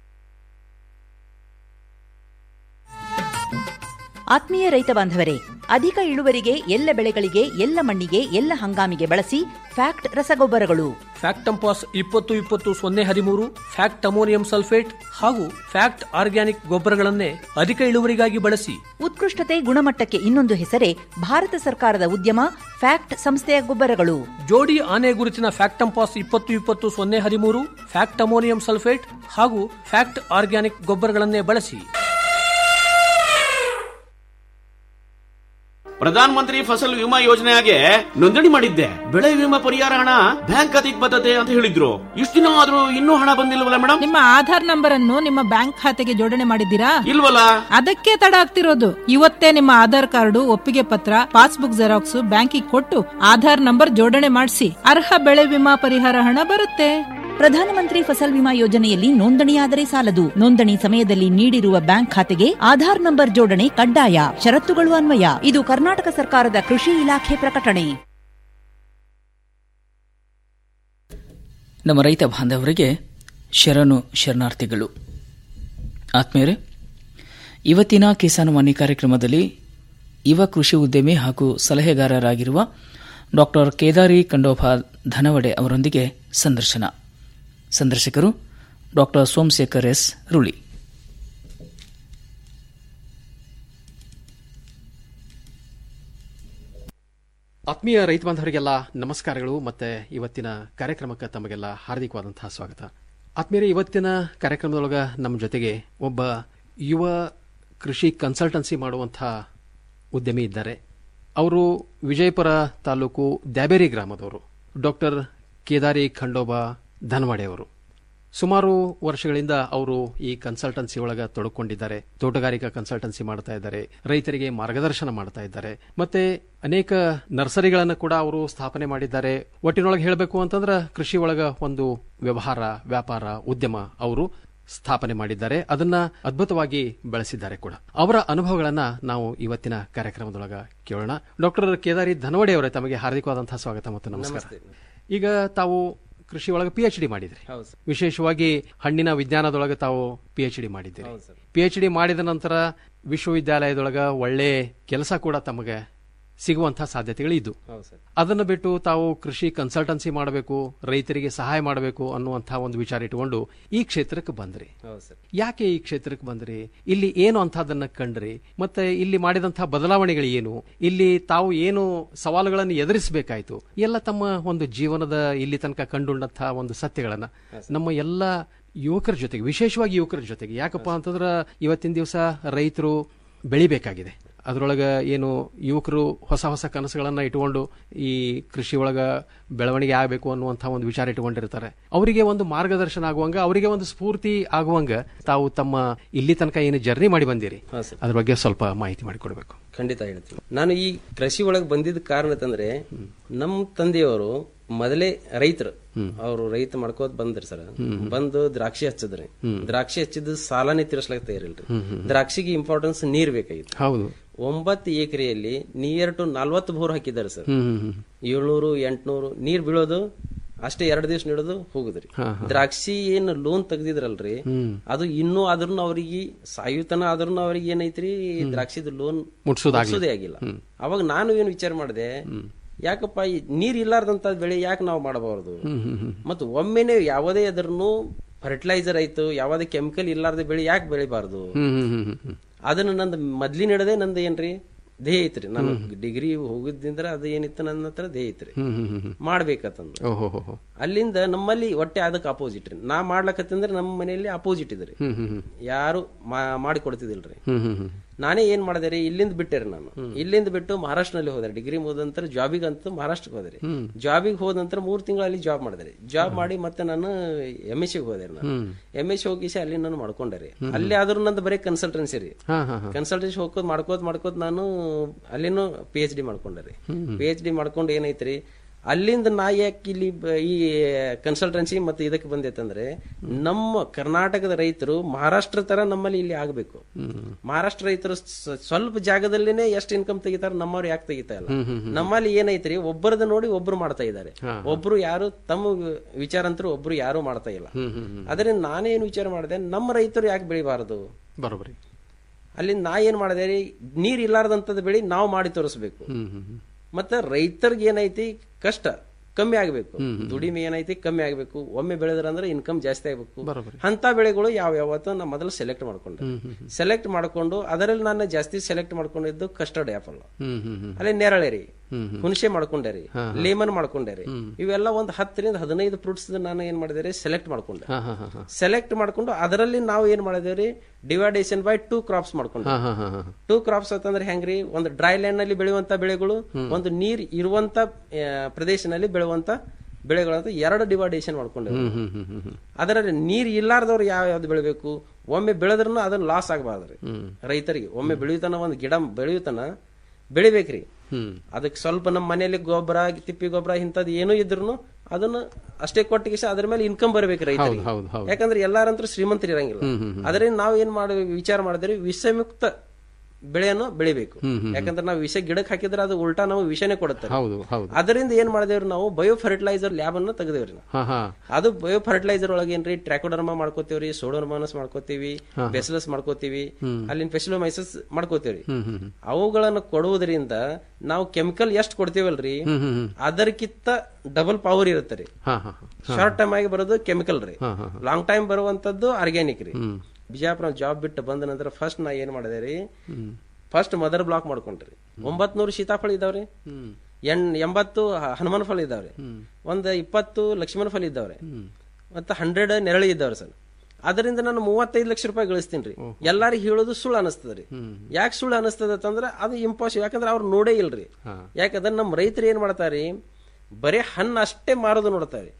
ಆತ್ಮೀಯ ರೈತ ಬಾಂಧವರೇ ಅಧಿಕ ಇಳುವರಿಗೆ ಎಲ್ಲ ಬೆಳೆಗಳಿಗೆ ಎಲ್ಲ ಮಣ್ಣಿಗೆ ಎಲ್ಲ ಹಂಗಾಮಿಗೆ ಬಳಸಿ ಫ್ಯಾಕ್ಟ್ ರಸಗೊಬ್ಬರಗಳು ಫ್ಯಾಕ್ಟಂಪಾಸ್ ಇಪ್ಪತ್ತು ಇಪ್ಪತ್ತು ಸೊನ್ನೆ ಹದಿಮೂರು ಫ್ಯಾಕ್ಟ್ ಅಮೋನಿಯಂ ಸಲ್ಫೇಟ್ ಹಾಗೂ ಫ್ಯಾಕ್ಟ್ ಆರ್ಗ್ಯಾನಿಕ್ ಗೊಬ್ಬರಗಳನ್ನೇ ಅಧಿಕ ಇಳುವರಿಗಾಗಿ ಬಳಸಿ ಉತ್ಕೃಷ್ಟತೆ ಗುಣಮಟ್ಟಕ್ಕೆ ಇನ್ನೊಂದು ಹೆಸರೇ ಭಾರತ ಸರ್ಕಾರದ ಉದ್ಯಮ ಫ್ಯಾಕ್ಟ್ ಸಂಸ್ಥೆಯ ಗೊಬ್ಬರಗಳು ಜೋಡಿ ಆನೆ ಗುರುತಿನ ಫ್ಯಾಕ್ಟಂಪಾಸ್ ಇಪ್ಪತ್ತು ಇಪ್ಪತ್ತು ಸೊನ್ನೆ ಹದಿಮೂರು ಫ್ಯಾಕ್ಟ್ ಅಮೋನಿಯಂ ಸಲ್ಫೇಟ್ ಹಾಗೂ ಫ್ಯಾಕ್ಟ್ ಆರ್ಗ್ಯಾನಿಕ್ ಗೊಬ್ಬರಗಳನ್ನೇ ಬಳಸಿ ಪ್ರಧಾನ ಮಂತ್ರಿ ಫಸಲ್ ವಿಮಾ ಯೋಜನೆಗೆ ನೋಂದಣಿ ಮಾಡಿದ್ದೆ ಬೆಳೆ ವಿಮಾ ಪರಿಹಾರ ಹಣ ಬ್ಯಾಂಕ್ ಖಾತೆಗೆ ಬರ್ತದೆ ಅಂತ ಹೇಳಿದ್ರು ಇಷ್ಟು ದಿನ ಆದ್ರೂ ಇನ್ನೂ ಹಣ ಬಂದಿಲ್ವಲ್ಲ ಮೇಡಮ್ ನಿಮ್ಮ ಆಧಾರ್ ನಂಬರ್ ಅನ್ನು ನಿಮ್ಮ ಬ್ಯಾಂಕ್ ಖಾತೆಗೆ ಜೋಡಣೆ ಮಾಡಿದ್ದೀರಾ ಇಲ್ವಲ್ಲ ಅದಕ್ಕೆ ತಡ ಆಗ್ತಿರೋದು ಇವತ್ತೇ ನಿಮ್ಮ ಆಧಾರ್ ಕಾರ್ಡು ಒಪ್ಪಿಗೆ ಪತ್ರ ಪಾಸ್ಬುಕ್ ಜೆರಾಕ್ಸ್ ಬ್ಯಾಂಕಿಗೆ ಕೊಟ್ಟು ಆಧಾರ್ ನಂಬರ್ ಜೋಡಣೆ ಮಾಡಿಸಿ ಅರ್ಹ ಬೆಳೆ ವಿಮಾ ಪರಿಹಾರ ಹಣ ಬರುತ್ತೆ ಪ್ರಧಾನಮಂತ್ರಿ ಫಸಲ್ ವಿಮಾ ಯೋಜನೆಯಲ್ಲಿ ನೋಂದಣಿಯಾದರೆ ಸಾಲದು ನೋಂದಣಿ ಸಮಯದಲ್ಲಿ ನೀಡಿರುವ ಬ್ಯಾಂಕ್ ಖಾತೆಗೆ ಆಧಾರ್ ನಂಬರ್ ಜೋಡಣೆ ಕಡ್ಡಾಯ ಷರತ್ತುಗಳು ಅನ್ವಯ ಇದು ಕರ್ನಾಟಕ ಸರ್ಕಾರದ ಕೃಷಿ ಇಲಾಖೆ ಪ್ರಕಟಣೆ ನಮ್ಮ ರೈತ ಬಾಂಧವರಿಗೆ ಶರಣು ಶರಣಾರ್ಥಿಗಳು ಆತ್ಮೀಯರೇ ಇವತ್ತಿನ ಕಿಸಾನ್ ವಾಣಿ ಕಾರ್ಯಕ್ರಮದಲ್ಲಿ ಯುವ ಕೃಷಿ ಉದ್ಯಮಿ ಹಾಗೂ ಸಲಹೆಗಾರರಾಗಿರುವ ಡಾಕ್ಟರ್ ಕೇದಾರಿ ಕಂಡೋಭಾ ಧನವಡೆ ಅವರೊಂದಿಗೆ ಸಂದರ್ಶನ ಸಂದರ್ಶಕರು ಡಾಕ್ಟರ್ ಸೋಮಶೇಖರ್ ಎಸ್ ರುಳಿ ಆತ್ಮೀಯ ರೈತ ಬಾಂಧವರಿಗೆಲ್ಲ ನಮಸ್ಕಾರಗಳು ಮತ್ತೆ ಇವತ್ತಿನ ಕಾರ್ಯಕ್ರಮಕ್ಕೆ ತಮಗೆಲ್ಲ ಹಾರ್ದಿಕವಾದಂತಹ ಸ್ವಾಗತ ಆತ್ಮೀಯರೇ ಇವತ್ತಿನ ಕಾರ್ಯಕ್ರಮದೊಳಗ ನಮ್ಮ ಜೊತೆಗೆ ಒಬ್ಬ ಯುವ ಕೃಷಿ ಕನ್ಸಲ್ಟೆನ್ಸಿ ಮಾಡುವಂತಹ ಉದ್ಯಮಿ ಇದ್ದಾರೆ ಅವರು ವಿಜಯಪುರ ತಾಲೂಕು ದ್ಯಾಬೇರಿ ಗ್ರಾಮದವರು ಡಾಕ್ಟರ್ ಕೇದಾರಿ ಖಂಡೋಬಾ ಧನವಾಡೆ ಅವರು ಸುಮಾರು ವರ್ಷಗಳಿಂದ ಅವರು ಈ ಕನ್ಸಲ್ಟೆನ್ಸಿ ಒಳಗ ತೊಡಕೊಂಡಿದ್ದಾರೆ ತೋಟಗಾರಿಕಾ ಕನ್ಸಲ್ಟೆನ್ಸಿ ಮಾಡ್ತಾ ಇದ್ದಾರೆ ರೈತರಿಗೆ ಮಾರ್ಗದರ್ಶನ ಮಾಡ್ತಾ ಇದ್ದಾರೆ ಮತ್ತೆ ಅನೇಕ ನರ್ಸರಿಗಳನ್ನು ಕೂಡ ಅವರು ಸ್ಥಾಪನೆ ಮಾಡಿದ್ದಾರೆ ಒಟ್ಟಿನೊಳಗೆ ಹೇಳಬೇಕು ಅಂತಂದ್ರೆ ಕೃಷಿ ಒಳಗ ಒಂದು ವ್ಯವಹಾರ ವ್ಯಾಪಾರ ಉದ್ಯಮ ಅವರು ಸ್ಥಾಪನೆ ಮಾಡಿದ್ದಾರೆ ಅದನ್ನ ಅದ್ಭುತವಾಗಿ ಬೆಳೆಸಿದ್ದಾರೆ ಕೂಡ ಅವರ ಅನುಭವಗಳನ್ನ ನಾವು ಇವತ್ತಿನ ಕಾರ್ಯಕ್ರಮದೊಳಗ ಕೇಳೋಣ ಡಾಕ್ಟರ್ ಕೇದಾರಿ ಧನವಡೆ ಅವರೇ ತಮಗೆ ಹಾರ್ದಿಕವಾದಂತಹ ಸ್ವಾಗತ ಮತ್ತು ನಮಸ್ಕಾರ ಈಗ ತಾವು ಕೃಷಿ ಒಳಗೆ ಪಿ ಎಚ್ ಡಿ ಮಾಡಿದ್ರಿ ವಿಶೇಷವಾಗಿ ಹಣ್ಣಿನ ವಿಜ್ಞಾನದೊಳಗೆ ತಾವು ಪಿ ಎಚ್ ಡಿ ಮಾಡಿದ್ದೀರಿ ಪಿ ಎಚ್ ಡಿ ಮಾಡಿದ ನಂತರ ವಿಶ್ವವಿದ್ಯಾಲಯದೊಳಗ ಒಳ್ಳೆ ಕೆಲಸ ಕೂಡ ತಮಗೆ ಸಿಗುವಂತಹ ಸಾಧ್ಯತೆಗಳು ಇದ್ದು ಅದನ್ನು ಬಿಟ್ಟು ತಾವು ಕೃಷಿ ಕನ್ಸಲ್ಟೆನ್ಸಿ ಮಾಡಬೇಕು ರೈತರಿಗೆ ಸಹಾಯ ಮಾಡಬೇಕು ಅನ್ನುವಂತಹ ಒಂದು ವಿಚಾರ ಇಟ್ಟುಕೊಂಡು ಈ ಕ್ಷೇತ್ರಕ್ಕೆ ಬಂದ್ರಿ ಯಾಕೆ ಈ ಕ್ಷೇತ್ರಕ್ಕೆ ಬಂದ್ರಿ ಇಲ್ಲಿ ಏನು ಅಂತಹದನ್ನ ಕಂಡ್ರಿ ಮತ್ತೆ ಇಲ್ಲಿ ಮಾಡಿದಂತಹ ಬದಲಾವಣೆಗಳು ಏನು ಇಲ್ಲಿ ತಾವು ಏನು ಸವಾಲುಗಳನ್ನು ಎದುರಿಸಬೇಕಾಯ್ತು ಎಲ್ಲ ತಮ್ಮ ಒಂದು ಜೀವನದ ಇಲ್ಲಿ ತನಕ ಕಂಡುಂಡಂತಹ ಒಂದು ಸತ್ಯಗಳನ್ನ ನಮ್ಮ ಎಲ್ಲ ಯುವಕರ ಜೊತೆಗೆ ವಿಶೇಷವಾಗಿ ಯುವಕರ ಜೊತೆಗೆ ಯಾಕಪ್ಪ ಅಂತಂದ್ರ ಇವತ್ತಿನ ದಿವಸ ರೈತರು ಬೆಳಿಬೇಕಾಗಿದೆ ಅದರೊಳಗೆ ಏನು ಯುವಕರು ಹೊಸ ಹೊಸ ಕನಸುಗಳನ್ನ ಇಟ್ಟುಕೊಂಡು ಈ ಕೃಷಿ ಒಳಗ ಬೆಳವಣಿಗೆ ಆಗಬೇಕು ಅನ್ನುವಂಥ ಒಂದು ವಿಚಾರ ಇಟ್ಕೊಂಡಿರ್ತಾರೆ ಅವರಿಗೆ ಒಂದು ಮಾರ್ಗದರ್ಶನ ಆಗುವಂಗ ಅವರಿಗೆ ಒಂದು ಸ್ಫೂರ್ತಿ ಆಗುವಂಗ ತಾವು ತಮ್ಮ ಇಲ್ಲಿ ತನಕ ಏನು ಜರ್ನಿ ಮಾಡಿ ಬಂದಿರಿ ಅದ್ರ ಬಗ್ಗೆ ಸ್ವಲ್ಪ ಮಾಹಿತಿ ಮಾಡಿಕೊಡ್ಬೇಕು ಖಂಡಿತ ಹೇಳ್ತೀನಿ ನಾನು ಈ ಕೃಷಿ ಒಳಗೆ ಬಂದಿದ್ದ ಕಾರಣ ಅಂತಂದ್ರೆ ನಮ್ಮ ತಂದೆಯವರು ಮೊದಲೇ ರೈತರು ಅವರು ರೈತ ಮಾಡ್ಕೋತ ಬಂದ್ರಿ ಸರ್ ಬಂದು ದ್ರಾಕ್ಷಿ ಹಚ್ಚಿದ್ರಿ ದ್ರಾಕ್ಷಿ ಹಚ್ಚಿದ್ದು ಸಾಲನೇ ತೀರಿಸ್ಲಕ್ ತಯಾರಿಲ್ರಿ ದ್ರಾಕ್ಷಿಗೆ ಇಂಪಾರ್ಟೆನ್ಸ್ ನೀರ್ ಬೇಕಾಗಿತ್ತು ಹೌದು ಒಂಬತ್ತು ಎಕರೆಯಲ್ಲಿ ನಿಯರ್ ಟು ನಲ್ವತ್ತು ಬೋರ್ ಹಾಕಿದ್ದಾರೆ ಸರ್ ಹ್ಮ್, ಹ್ಮ್, ಹ್ಮ್. ಏಳ್ನೂರು ಎಂಟ್ನೂರು ನೀರ್ ಬೀಳೋದು ಅಷ್ಟೇ ಎರಡು ದಿವಸ ನೀಡೋದು ಹೋಗುದ್ರಿ ಹಾ, ಹಾ. ದ್ರಾಕ್ಷಿ ಏನ್ ಲೋನ್ ತೆಗ್ದಿದ್ರಲ್ರಿ ಹ್ಮ್. ಅದು ಇನ್ನೂ ಆದ್ರೂ ಅವ್ರಿಗೆ ಸಾಯುತನ ಆದ್ರೂ ಅವ್ರಿಗೆ ಏನೈತ್ರಿ ದ್ರಾಕ್ಷಿದ ಲೋನ್ ಮುಟ್ಸೋದಾಗ್ಲಿ. ಮುಟ್ಸೋದೇ ಆಗಿಲ್ಲ ಹ್ಮ್. ಅವಾಗ ನಾನು ಏನ್ ವಿಚಾರ ಮಾಡಿದೆ ಯಾಕಪ್ಪ ಈ ನೀರ್ ಇಲ್ಲಾರ್ದಂತ ಬೆಳೆ ಯಾಕೆ ನಾವು ಮಾಡಬಾರದು ಹ್ಮ್ ಹ್ಮ್ ಹ್ಮ್ ಮತ್ತು ಒಮ್ಮೆನೆ ಯಾವುದೇ ಅದ್ರನ್ನು ಫರ್ಟಿಲೈಸರ್ ಆಯ್ತು ಯಾವುದೇ ಕೆಮಿಕಲ್ ಇಲ್ಲಾರ್ದ ಬೆಳೆ ಯಾಕೆ ಬೆಳಿಬಾರ್ದು ಹ್ಮ್ ಹ್ಮ್ ಹ್ಮ್ ಹ್ಮ್ ಅದನ್ನ ನಂದು ಮೊದ್ಲಿನ ಹಿಡದೆ ನಂದು ಏನ್ರಿ ಧ್ಯೇಯ ಐತ್ರಿ ನಾನು ಡಿಗ್ರಿ ಹೋಗಿದ್ದಿಂದ್ರ ಅದು ಏನಿತ್ತು ನನ್ನ ಹತ್ರ ಧ್ಯೇಯ ಐತ್ರಿ ಹ್ಮ್ ಹ್ಮ್ ಹ್ಮ್ ಹ್ಮ್ ಮಾಡ್ಬೇಕಂತಂದು ಓಹೋ ಹೋ ಹೋ ಅಲ್ಲಿಂದ ನಮ್ಮಲ್ಲಿ ಒಟ್ಟೆ ಅದಕ್ಕೆ ಅಪೋಸಿಟ್ ರೀ ನಾ ಮಾಡ್ಲಕತ್ತಂದ್ರೆ ನಮ್ಮ ಮನೆಯಲ್ಲಿ ಅಪೋಸಿಟ್ ಇದ್ರಿ ಹ್ಮ್ ಹ್ಮ್ ಹ್ಮ್ ಯಾರು ಮಾ- ಮಾಡಿ ಕೊಡ್ತಿದಿಲ್ರಿ ಹ್ಮ್ ಹ್ಮ್ ಹ್ಮ್ ನಾನೇ ಏನ್ ಮಾಡಿದೆ ರೀ ಇಲ್ಲಿಂದ ಬಿಟ್ಟೆ ರೀ ನಾನು ಇಲ್ಲಿಂದ ಬಿಟ್ಟು ಮಹಾರಾಷ್ಟ್ರನಲ್ಲಿ ಹೋದೆ ಡಿಗ್ರಿ ಮುಗಿದ ನಂತರ ಜಾಬಿಗೆ ಅಂತ ಮಹಾರಾಷ್ಟ್ರಕ್ಕೆ ಹೋದೆ ರೀ ಹ್ಮ್. ಜಾಬಿಗೆ ಹೋದ ನಂತರ ಮೂರ್ ತಿಂಗಳು ಅಲ್ಲಿ ಜಾಬ್ ಮಾಡಿದೆ ರೀ ಜಾಬ್ ಮಾಡಿ ಮತ್ತೆ ನಾನು ಎಮ್ ಎಸ್ ಹೋದೆ ರೀ ನಾನು ಹ್ಮ್. ಎಮ್ ಎಸ್ ಹೋಗಿಸಿ ಅಲ್ಲಿ ನಾನು ಮಾಡ್ಕೊಂಡೆ ರೀ ಅಲ್ಲಿ ಆದ್ರೂ ನಂದು ಬರೀ ಕನ್ಸಲ್ಟೆನ್ಸಿ ರೀ ಹಾ ಹಾ ಹಾ ಕನ್ಸಲ್ಟೆನ್ಸಿ ಹೋಗ್ಕೋದ್ ಮಾಡ್ಕೋದ್ ಮಾಡ್ಕೋದ್ ನಾನು ಅಲ್ಲಿನೂ ಪಿ ಎಚ್ ಡಿ ಮಾಡ್ಕೊಂಡೆ ರೀ ಹ್ಮ್. ಪಿ ಎಚ್ ಡಿ ಮಾಡ್ಕೊಂಡು ಏನೈತ್ರಿ ಅಲ್ಲಿಂದ ನಾ ಯಾಕೆ ಇಲ್ಲಿ ಬ- ಈ ಕನ್ಸಲ್ಟೆನ್ಸಿ ಮತ್ತೆ ಇದಕ್ಕೆ ಬಂದೈತಂದ್ರೆ ನಮ್ಮ ಕರ್ನಾಟಕದ ರೈತರು ಮಹಾರಾಷ್ಟ್ರ ತರ ನಮ್ಮಲ್ಲಿ ಇಲ್ಲಿ ಆಗಬೇಕು ಮಹಾರಾಷ್ಟ್ರ ರೈತರು ಸ- ಸ್ವಲ್ಪ ಜಾಗದಲ್ಲಿನೇ ಎಷ್ಟು ಇನ್ಕಮ್ ತೆಗಿತಾರ ನಮ್ಮವ್ರು ಯಾಕೆ ತೆಗಿತಾ ಇಲ್ಲ ಹ್ಮ್, ಹ್ಮ್, ಹ್ಮ್. ನಮ್ಮಲ್ಲಿ ಏನೈತ್ರಿ ಒಬ್ಬರದ ನೋಡಿ ಒಬ್ರು ಮಾಡ್ತಾ ಇದ್ದಾರೆ ಹಾ. ಒಬ್ರು ಯಾರು ತಮ್ಮ ವಿಚಾರ ಅಂತರೂ ಒಬ್ರು ಯಾರು ಮಾಡ್ತಾ ಇಲ್ಲ ಹ್ಮ್ ಹ್ಮ್ ಹ್ಮ್ ಅದರಿಂದ ನಾನೇನು ವಿಚಾರ ಮಾಡಿದೆ ನಮ್ಮ ರೈತರು ಯಾಕೆ ಬೆಳಿಬಾರದು ಬರೋಬರಿ ಅಲ್ಲಿ ನಾ ಏನ್ ಮಾಡಿದೆ ರೀ ನೀರ್ ಇಲ್ಲಾರ್ದಂತದ್ ಬೆಳಿ ನಾವು ಮಾಡಿ ತೋರಿಸ್ಬೇಕು ಹ್ಮ್ ಹ್ಮ್ ಹ್ಮ್ ಮತ್ತೆ ರೈತರಿಗೆ ಏನೈತಿ ಕಷ್ಟ ಕಮ್ಮಿ ಆಗ್ಬೇಕು ದುಡಿಮೆ ಏನೈತಿ ಕಮ್ಮಿ ಆಗ್ಬೇಕು ಒಮ್ಮೆ ಬೆಳೆದ್ರ ಅಂದ್ರೆ ಇನ್ಕಮ್ ಜಾಸ್ತಿ ಆಗ್ಬೇಕು ಬರೋಬ್ಬರಿ. ಅಂತ ಬೆಳೆಗಳು ಯಾವ ಯಾವತ್ತು ನಾ ಮೊದಲು ಸೆಲೆಕ್ಟ್ ಮಾಡ್ಕೊಂಡೆ ಹ್ಮ್ ಹ್ಮ್ ಹ್ಮ್. ಸೆಲೆಕ್ಟ್ ಮಾಡ್ಕೊಂಡು ಅದರಲ್ಲಿ ನಾನು ಜಾಸ್ತಿ ಸೆಲೆಕ್ಟ್ ಮಾಡ್ಕೊಂಡಿದ್ದು ಕಸ್ಟರ್ಡ್ ಆಪಲ್ ಹ್ಮ್ ಹ್ಮ್ ಹ್ಮ್ ಅಲ್ಲಿ ನೇರಳೆ ರೀ ಹ್ಮ್ ಹ್ಮ್. ಹುಣಸೆ ಮಾಡ್ಕೊಂಡೆ ರೀ ಹಾ, ಹಾ. ಲೇಮನ್ ಮಾಡ್ಕೊಂಡೆ ರೀ ಹ್ಮ್. ಇವೆಲ್ಲ ಒಂದು ಹತ್ತರಿಂದ ಹದಿನೈದು ಫ್ರೂಟ್ಸ್ ನಾನು ಏನ್ ಮಾಡಿದೆ ರೀ ಸೆಲೆಕ್ಟ್ ಮಾಡ್ಕೊಂಡೆ ಹಾ ಹಾ ಹಾ ಹಾ ಸೆಲೆಕ್ಟ್ ಮಾಡ್ಕೊಂಡು ಅದರಲ್ಲಿ ನಾವು ಏನ್ ಮಾಡಿದೇವ್ರಿ ಡಿವೈಡೇಷನ್ ಬೈ ಟೂ ಕ್ರಾಪ್ಸ್ ಮಾಡ್ಕೊಂಡು ಹಾ ಹಾ ಹಾ ಹಾ ಟೂ ಕ್ರಾಪ್ಸ್ ಅಂತಂದ್ರೆ ಹೆಂಗ್ರಿ ಒಂದು ಡ್ರೈ ಲ್ಯಾಂಡ್ ನಲ್ಲಿ ಬೆಳೆಯುವಂತ ಬೆಳೆಗಳು ಒಂದು ನೀರ್ ಇರುವಂತ ಆ, ಪ್ರದೇಶನಲ್ಲಿ ಬೆಳೆಯುವಂತ ಬೆಳೆಗಳಂತ ಎರಡು ಡಿವೈಡೇಷನ್ ಮಾಡ್ಕೊಂಡೇವೆ ಹ್ಮ್ ಹ್ಮ್ ಹ್ಮ್ ಹ್ಮ್ ಹ್ಮ್ ಅದರಲ್ಲಿ ನೀರ್ ಇಲ್ಲಾರ್ದವ್ರು ಯಾವ ಯಾವ್ದು ಬೆಳಿಬೇಕು ಒಮ್ಮೆ ಬೆಳೆದ್ರೂ ಅದನ್ನ ಲಾಸ್ ಆಗಬಾರ್ದ್ರಿ ಹ್ಮ್. ರೈತರಿಗೆ ಒಮ್ಮೆ ಬೆಳೆಯುತನ ಒಂದು ಗಿಡ ಬೆಳೆಯುತನ ಬೆಳಿಬೇಕ್ರಿ ಹ್ಮ್ ಅದಕ್ಕೆ ಸ್ವಲ್ಪ ನಮ್ಮ ಮನೆಯಲ್ಲಿ ಗೊಬ್ಬರ ತಿಪ್ಪಿ ಗೊಬ್ಬರ ಇಂಥದ್ದು ಏನೂ ಇದ್ರು ಅದನ್ನ ಅಷ್ಟೇ ಕೊಟ್ಟಿಗೆ ಅದ್ರ ಮೇಲೆ ಇನ್ಕಮ್ ಬರ್ಬೇಕು ರೈತರಿಗೆ ಹೌದು, ಹೌದು. ಯಾಕಂದ್ರೆ ಎಲ್ಲಾರಂತೂ ಶ್ರೀಮಂತರು ಇರಂಗಿಲ್ಲ ಹ್ಮ್, ಹ್ಮ್, ಹ್ಮ್. ಅದರಿಂದ ನಾವು ಏನ್ ಮಾಡಿ ವಿಚಾರ ಮಾಡಿದ್ರೆ ವಿಷಮುಕ್ತ ಬೆಳೆಯನ್ನು ಬೆಳಿಬೇಕು ಹ್ಮ್, ಹ್ಮ್, ಹ್ಮ್. ಯಾಕಂದ್ರೆ ನಾವು ವಿಷ ಗಿಡಕ್ಕೆ ಹಾಕಿದ್ರೆ ಅದು ಉಲ್ಟಾ ನಾವು ವಿಷನೇ ಕೊಡುತ್ತೆ ಹೌದು ಹೌದು ಅದರಿಂದ ಏನ್ ಮಾಡಿದೇವ್ರಿ ನಾವು ಬಯೋ ಫರ್ಟಿಲೈಸರ್ ಲ್ಯಾಬ್ ಅನ್ನ ತೆಗೆದೇವ್ರಿ ನಾವು ಹಾ ಹಾ ಅದು ಬಯೋ ಫರ್ಟಿಲೈಸರ್ ಒಳಗೆ ಏನ್ರಿ ಟ್ರ್ಯಾಕೋಡರ್ಮಾ ಮಾಡ್ಕೋತೀವ್ರಿ ಸೋಡೋರ್ಮಾನಸ್ ಮಾಡ್ಕೋತೀವಿ ಹಾ. ಬೆಸಲಸ್ ಮಾಡ್ಕೋತೀವಿ ಹ್ಮ್. ಅಲ್ಲಿನ ಫೆಸಿಲೋಮೈಸಸ್ ಮಾಡ್ಕೋತೀವ್ರಿ ಹ್ಮ್ ಹ್ಮ್ ಹ್ಮ್. ಅವುಗಳನ್ನು ಕೊಡುವುದರಿಂದ ನಾವು ಕೆಮಿಕಲ್ ಎಷ್ಟು ಕೊಡ್ತೀವಲ್ರಿ ಹ್ಮ್ ಹ್ಮ್ ಹ್ಮ್. ಅದಕ್ಕಿಂತ ಡಬಲ್ ಪವರ್ ಇರುತ್ತೆ ರೀ ಹಾ ಹಾ ಹಾ. ಶಾರ್ಟ್ ಟೈಮ್ ಆಗಿ ಬರೋದು ಕೆಮಿಕಲ್ ರೀ ಹಾ, ಹಾ, ಹಾ. ಲಾಂಗ್ ಟೈಮ್ ಬರುವಂತದ್ದು ಆರ್ಗ್ಯಾನಿಕ್ ರೀ ಹ್ಮ್. ಬಿಜಾಪುರ ಜಾಬ್ ಬಿಟ್ಟು ಬಂದ ನಂತರ ಫಸ್ಟ್ ನಾ ಏನ್ ಮಾಡಿದೆ ರೀ ಹ್ಮ್. ಫಸ್ಟ್ ಮದರ್ ಬ್ಲಾಕ್ ಮಾಡ್ಕೊಂಡ್ರಿ ಒಂಬತ್ ನೂರು ಸೀತಾಫಳ ಇದಾವ್ರಿ ಹ್ಮ್. ಎಣ್ ಎಂಬತ್ತು ಹ- ಹನುಮಾನ್ ಫಲ ಇದಾವ್ರಿ ಹ್ಮ್. ಒಂದ್ ಇಪ್ಪತ್ತು ಲಕ್ಷ್ಮಣ ಫಲ ಇದ್ದಾವ್ರಿ ಹ್ಮ್. ಮತ್ತೆ ಹಂಡ್ರೆಡ್ ನೆರಳಿ ಇದ್ದಾವ್ರಿ ಸರ್ ಅದರಿಂದ ನಾನು ಮೂವತ್ತೈದು ಲಕ್ಷ ರೂಪಾಯಿ ಗಳಿಸ್ತೀನಿ ರೀ ಎಲ್ಲಾರಿಗೆ ಹೇಳೋದು ಸುಳ್ಳು ಅನಿಸ್ತದ ರೀ ಯಾಕೆ ಸುಳ್ಳು ಅನಿಸ್ತದ ಅಂತಂದ್ರೆ ಅದು ಇಂಪಾಸಿಬಲ್ ಯಾಕಂದ್ರೆ ಅವ್ರು ನೋಡೇ ಇಲ್ರಿ ಹಾ. ಯಾಕಂದ್ರೆ ನಮ್ಮ ರೈತರು ಏನ್ ಮಾಡ್ತಾರಿ ಬರೀ ಹಣ್ಣು ಅಷ್ಟೇ ಮಾರೋದು ನೋಡ್ತಾರೆ